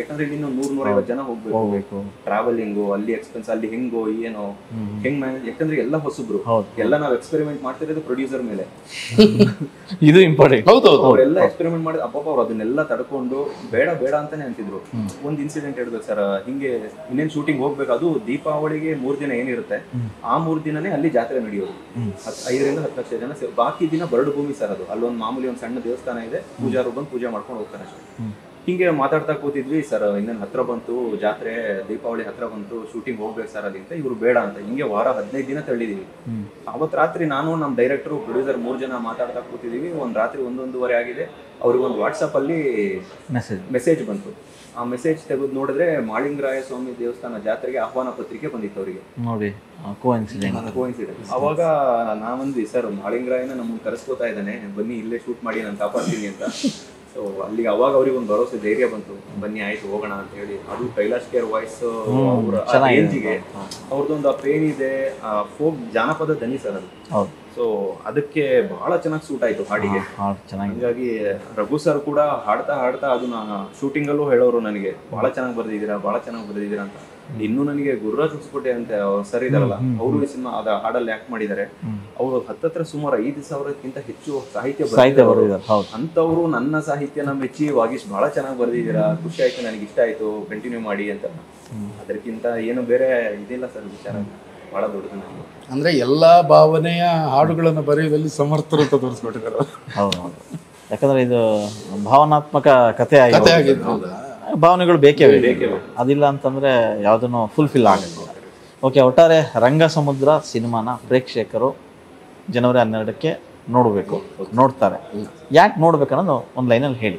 ಇನ್ನೊಂದು ನೂರ್ ನೂರೈವತ್ತು ಜನ ಹೋಗ್ಬೇಕು ಹೋಗ್ಬೇಕು ಟ್ರಾವೆಲಿಂಗು ಅಲ್ಲಿ ಎಕ್ಸ್ಪೆನ್ಸ್ ಅಲ್ಲಿ ಹೆಂಗೋ ಏನೋ ಹೆಂಗ್ ಮ್ಯಾನೇಜ್ ಯಾಕಂದ್ರೆ ಎಲ್ಲ ಹೊಸಬ್ರು ಹೌದು. ಎಲ್ಲ ನಾವು ಎಕ್ಸ್ಪೆರಿಮೆಂಟ್ ಮಾಡ್ತಿರೋದು ಪ್ರೊಡ್ಯೂಸರ್ ಮೇಲೆ ಇದು ಇಂಪಾರ್ಟೆಂಟ್ ಹೌದೌದು ಅವರೆಲ್ಲ ಎಕ್ಸ್ಪೆರಿಮೆಂಟ್ ಮಾಡಿದ ಅಪ್ಪ ಅವ್ರು ಅದನ್ನೆಲ್ಲ ತಡ್ಕೊಂಡು ಬೇಡ ಬೇಡ ಅಂತಾನೆ ಅಂತಿದ್ರು ಒಂದ್ ಇನ್ಸಿಡೆಂಟ್ ಹೇಳ್ಬೇಕು ಸರ್ ಹಿಂಗೆ ಇನ್ನೇನ್ ಶೂಟಿಂಗ್ ಹೋಗ್ಬೇಕು ಅದು ದೀಪಾವಳಿಗೆ ಮೂರ್ ದಿನ ಏನಿರುತ್ತೆ ಆ ಮೂರ್ ದಿನನೇ ಅಲ್ಲಿ ಜಾತ್ರೆ ನಡೆಯೋದು ಹತ್- ಐದರಿಂದ ಹತ್ತು ಲಕ್ಷ ಜನ ಸೇರ್- ಬಾಕಿ ದಿನ ಬರಡು ಭೂಮಿ ಸರ್ ಅದು ಅಲ್ಲೊಂದು ಮಾಮೂಲಿ ಒಂದು ಸಣ್ಣ ದೇವಸ್ಥಾನ ಇದೆ ಪೂಜಾರು ಬಂದು ಪೂಜೆ ಮಾಡ್ಕೊಂಡು ಹೋಗ್ತಾರೆ ಅಷ್ಟೇ ಹಿಂಗೆ ಮಾತಾಡ್ತಾ ಕೂತಿದ್ವಿ ಸರ್ ಇನ್ನೇನು ಹತ್ರ ಬಂತು ಜಾತ್ರೆ ದೀಪಾವಳಿ ಹತ್ರ ಬಂತು ಶೂಟಿಂಗ್ ಹೋಗ್ಬೇಕು ಸರ್ ಅಲ್ಲಿ ಅಂತ ಇವ್ರು ಬೇಡ ಅಂತ ಹಿಂಗೆ ವಾರ ಹದಿನೈದು ದಿನ ತಳ್ಳಿದೀವಿ ಅವತ್ತು ರಾತ್ರಿ ನಾನು ನಮ್ಮ ಡೈರೆಕ್ಟರ್ ಪ್ರೊಡ್ಯೂಸರ್ ಮೂರ್ ಜನ ಮಾತಾಡ್ತಾ ಕೂತಿದೀವಿ ಒಂದ್ ರಾತ್ರಿ ಒಂದೊಂದುವರೆ ಆಗಿದೆ ಅವ್ರಿಗೆ ಒಂದು ವಾಟ್ಸಪ್ ಅಲ್ಲಿ ಮೆಸೇಜ್ ಮೆಸೇಜ್ ಬಂತು ಆ ಮೆಸೇಜ್ ತೆಗೆದು ನೋಡಿದ್ರೆ ಮಾಳಿಂಗರಾಯ ಸ್ವಾಮಿ ದೇವಸ್ಥಾನ ಜಾತ್ರೆಗೆ ಆಹ್ವಾನ ಪತ್ರಿಕೆ ಬಂದಿತ್ತು ಅವರಿಗೆ ನೋಡಿ ಕೋ ಇನ್ಸಿಡೆಂಟ್ ಕೋಇನ್ಸಿಡೆನ್ಸ್ ಅವಾಗ ನಾವಂದ್ವಿ ಸರ್ ಮಾಳಿಂಗರಾಯನ ನಮ್ಮನ್ನ ಕರೆಸ್ಕೋತಾ ಇದ್ದಾನೆ ಬನ್ನಿ ಇಲ್ಲೇ ಶೂಟ್ ಮಾಡಿ ನಾನು ಕಾಪಾಡ್ತೀನಿ ಅಂತ ಸೊ ಅಲ್ಲಿ ಅವಾಗ ಅವ್ರಿಗೆ ಒಂದು ಭರೋಸೆ ಧೈರ್ಯ ಬಂತು ಬನ್ನಿ ಆಯ್ತು ಹೋಗೋಣ ಅಂತ ಹೇಳಿ ಅದು ಕೈಲಾಶ್ ಕೇರ್ ವಾಯ್ಸ್ ಅವ್ರ ಚೆನ್ನಾಗಿದೆ. ರೇಂಜಿಗೆ ಅವ್ರದ್ದೊಂದು ಆ ಪೇನ್ ಇದೆ ಆ ಫೋಕ್ ಜಾನಪದ ದನಿ ಸರ್ ಅದು ಹೌದು ಸೊ ಅದಕ್ಕೆ ಬಹಳ ಚೆನ್ನಾಗಿ ಸೂಟ್ ಆಯ್ತು ಹಾಡಿಗೆ ಹಾಡು ಚೆನ್ನಾಗಿದೆ ಹಂಗಾಗಿ ರಘು ಸರ್ ಕೂಡ ಹಾಡ್ತಾ ಹಾಡ್ತಾ ಅದನ್ನ ಶೂಟಿಂಗ್ ಅಲ್ಲೂ ಹೇಳೋರು ನನಗೆ ಬಹಳ ಚೆನ್ನಾಗಿ ಬರ್ದಿದ್ದೀರಾ ಬಹಳ ಚೆನ್ನಾಗಿ ಬರ್ದಿದ್ದೀರಾ ಅಂತ ಇನ್ನು ನನಗೆ ಗುರುರಾಜ್ ಹೊಸಕೋಟೆ ಅಂತ ಸರ್ ಇದಾರಲ್ಲ ಅವರು ಈ ಸಿನಿಮಾ ಅದ ಹಾಡಲ್ಲಿ ಆಕ್ಟ್ ಮಾಡಿದ್ದಾರೆ ಅವರು ಹತ್ತತ್ರ ಸುಮಾರು ಐದು ಸಾವಿರಕ್ಕಿಂತ ಹೆಚ್ಚು ಸಾಹಿತ್ಯ ಸಾಹಿತ್ಯ ಬರೆದಿದ್ದಾರೆ ಬರೆದಿದ್ದಾರೆ ಹೌದು ಅಂತವ್ರು ನನ್ನ ಸಾಹಿತ್ಯನ ಮೆಚ್ಚಿ ವಾಗೀಶ್ ಬಹಳ ಚೆನ್ನಾಗಿ ಬರ್ದಿದ್ದೀರಾ ಖುಷಿ ಆಯ್ತು ನನಗೆ ಇಷ್ಟ ಆಯ್ತು ಕಂಟಿನ್ಯೂ ಮಾಡಿ ಅಂತ ಅದಕ್ಕಿಂತ ಏನು ಬೇರೆ ಇದಿಲ್ಲ ಸರ್ ವಿಚಾರ ಬಹಳ ದೊಡ್ಡದು ನನಗೆ ಅಂದ್ರೆ ಎಲ್ಲಾ ಭಾವನೆಯ ಹಾಡುಗಳನ್ನು ಬರೆಯುವುದಲ್ಲಿ ಸಮರ್ಥರು ಅಂತ ತೋರಿಸ್ಬಿಟ್ಟಿದ್ದಾರೆ ಹೌದು ಹೌದು ಯಾಕಂದ್ರೆ ಇದು ಭಾವನಾತ್ಮಕ ಕಥೆ ಕತೆ ಆಗಿದೆ ಆಗಿದ್ದು ಹೌದಾ ಭಾವನೆಗಳು ಬೇಕೇ ಬೇಕು ಅದಿಲ್ಲ ಅಂತಂದ್ರೆ ಯಾವುದನ್ನು ಫುಲ್ಫಿಲ್ ಆಗಲ್ಲ ಓಕೆ ಒಟ್ಟಾರೆ ರಂಗ ಸಮುದ್ರ ಸಿನಿಮಾನ ಪ್ರೇಕ್ಷಕರು ಜನವರಿ ಹನ್ನೆರಡಕ್ಕೆ ನೋಡಬೇಕು ನೋಡ್ತಾರೆ ಯಾಕೆ ನೋಡ್ಬೇಕು ಅನ್ನೋದು ಒಂದು ಲೈನಲ್ಲಿ ಹೇಳಿ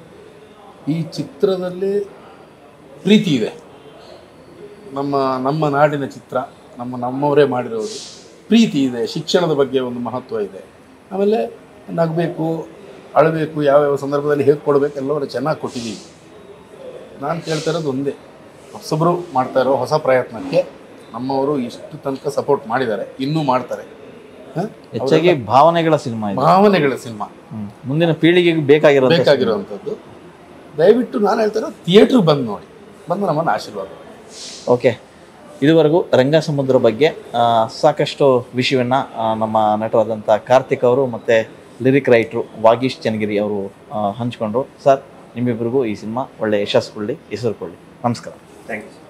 ಈ ಚಿತ್ರದಲ್ಲಿ ಪ್ರೀತಿ ಇದೆ ನಮ್ಮ ನಮ್ಮ ನಾಡಿನ ಚಿತ್ರ ನಮ್ಮ ನಮ್ಮವರೇ ಮಾಡಿರೋದು ಪ್ರೀತಿ ಇದೆ ಶಿಕ್ಷಣದ ಬಗ್ಗೆ ಒಂದು ಮಹತ್ವ ಇದೆ ಆಮೇಲೆ ನಗಬೇಕು ಅಳಬೇಕು ಯಾವ್ಯಾವ ಸಂದರ್ಭದಲ್ಲಿ ಹೇಗೆ ಕೊಡಬೇಕು ಎಲ್ಲವನ್ನ ಚೆನ್ನಾಗಿ ಕೊಟ್ಟಿದ್ದೀವಿ ನಾನು ಕೇಳ್ತಾ ಇರೋದು ಒಂದೇ ಹೊಸಬ್ರು ಮಾಡ್ತಾ ಇರೋ ಹೊಸ ಪ್ರಯತ್ನಕ್ಕೆ ನಮ್ಮವರು ಇಷ್ಟು ತನಕ ಸಪೋರ್ಟ್ ಮಾಡಿದ್ದಾರೆ ಇನ್ನೂ ಮಾಡ್ತಾರೆ ಹ? ಹೆಚ್ಚಾಗಿ ಭಾವನೆಗಳ ಸಿನಿಮಾ ಇದು ಭಾವನೆಗಳ ಸಿನಿಮಾ ಹ್ಮ್. ಮುಂದಿನ ಪೀಳಿಗೆಗೆ ಬೇಕಾಗಿರೋ ಬೇಕಾಗಿರುವಂಥದ್ದು ದಯವಿಟ್ಟು ನಾನು ಹೇಳ್ತಾ ಇರೋದು ಥಿಯೇಟ್ರಿಗೆ ಬಂದು ನೋಡಿ ಬಂದು ನಮ್ಮನ್ನು ಆಶೀರ್ವಾದ ಮಾಡಿ. ಓಕೆ ಇದುವರೆಗೂ ರಂಗ ಸಮುದ್ರ ಬಗ್ಗೆ ಆ, ಸಾಕಷ್ಟು ವಿಷಯವನ್ನು ನಮ್ಮ ನಟರಾದಂಥ ಕಾರ್ತಿಕ್ ಅವರು ಮತ್ತು ಲಿರಿಕ್ ರೈಟ್ರು ವಾಗೀಶ್ ಚನ್ನಗಿರಿ ಅವರು ಆ, ಹಂಚ್ಕೊಂಡ್ರು ಸರ್ ನಿಮ್ಮಿಬ್ಬರಿಗೂ ಈ ಸಿನಿಮಾ ಒಳ್ಳೆಯ ಯಶಸ್ಸುಕೊಳ್ಳಿ ಹೆಸರು ಕೊಳ್ಳಿ ನಮಸ್ಕಾರ ಥ್ಯಾಂಕ್ ಯು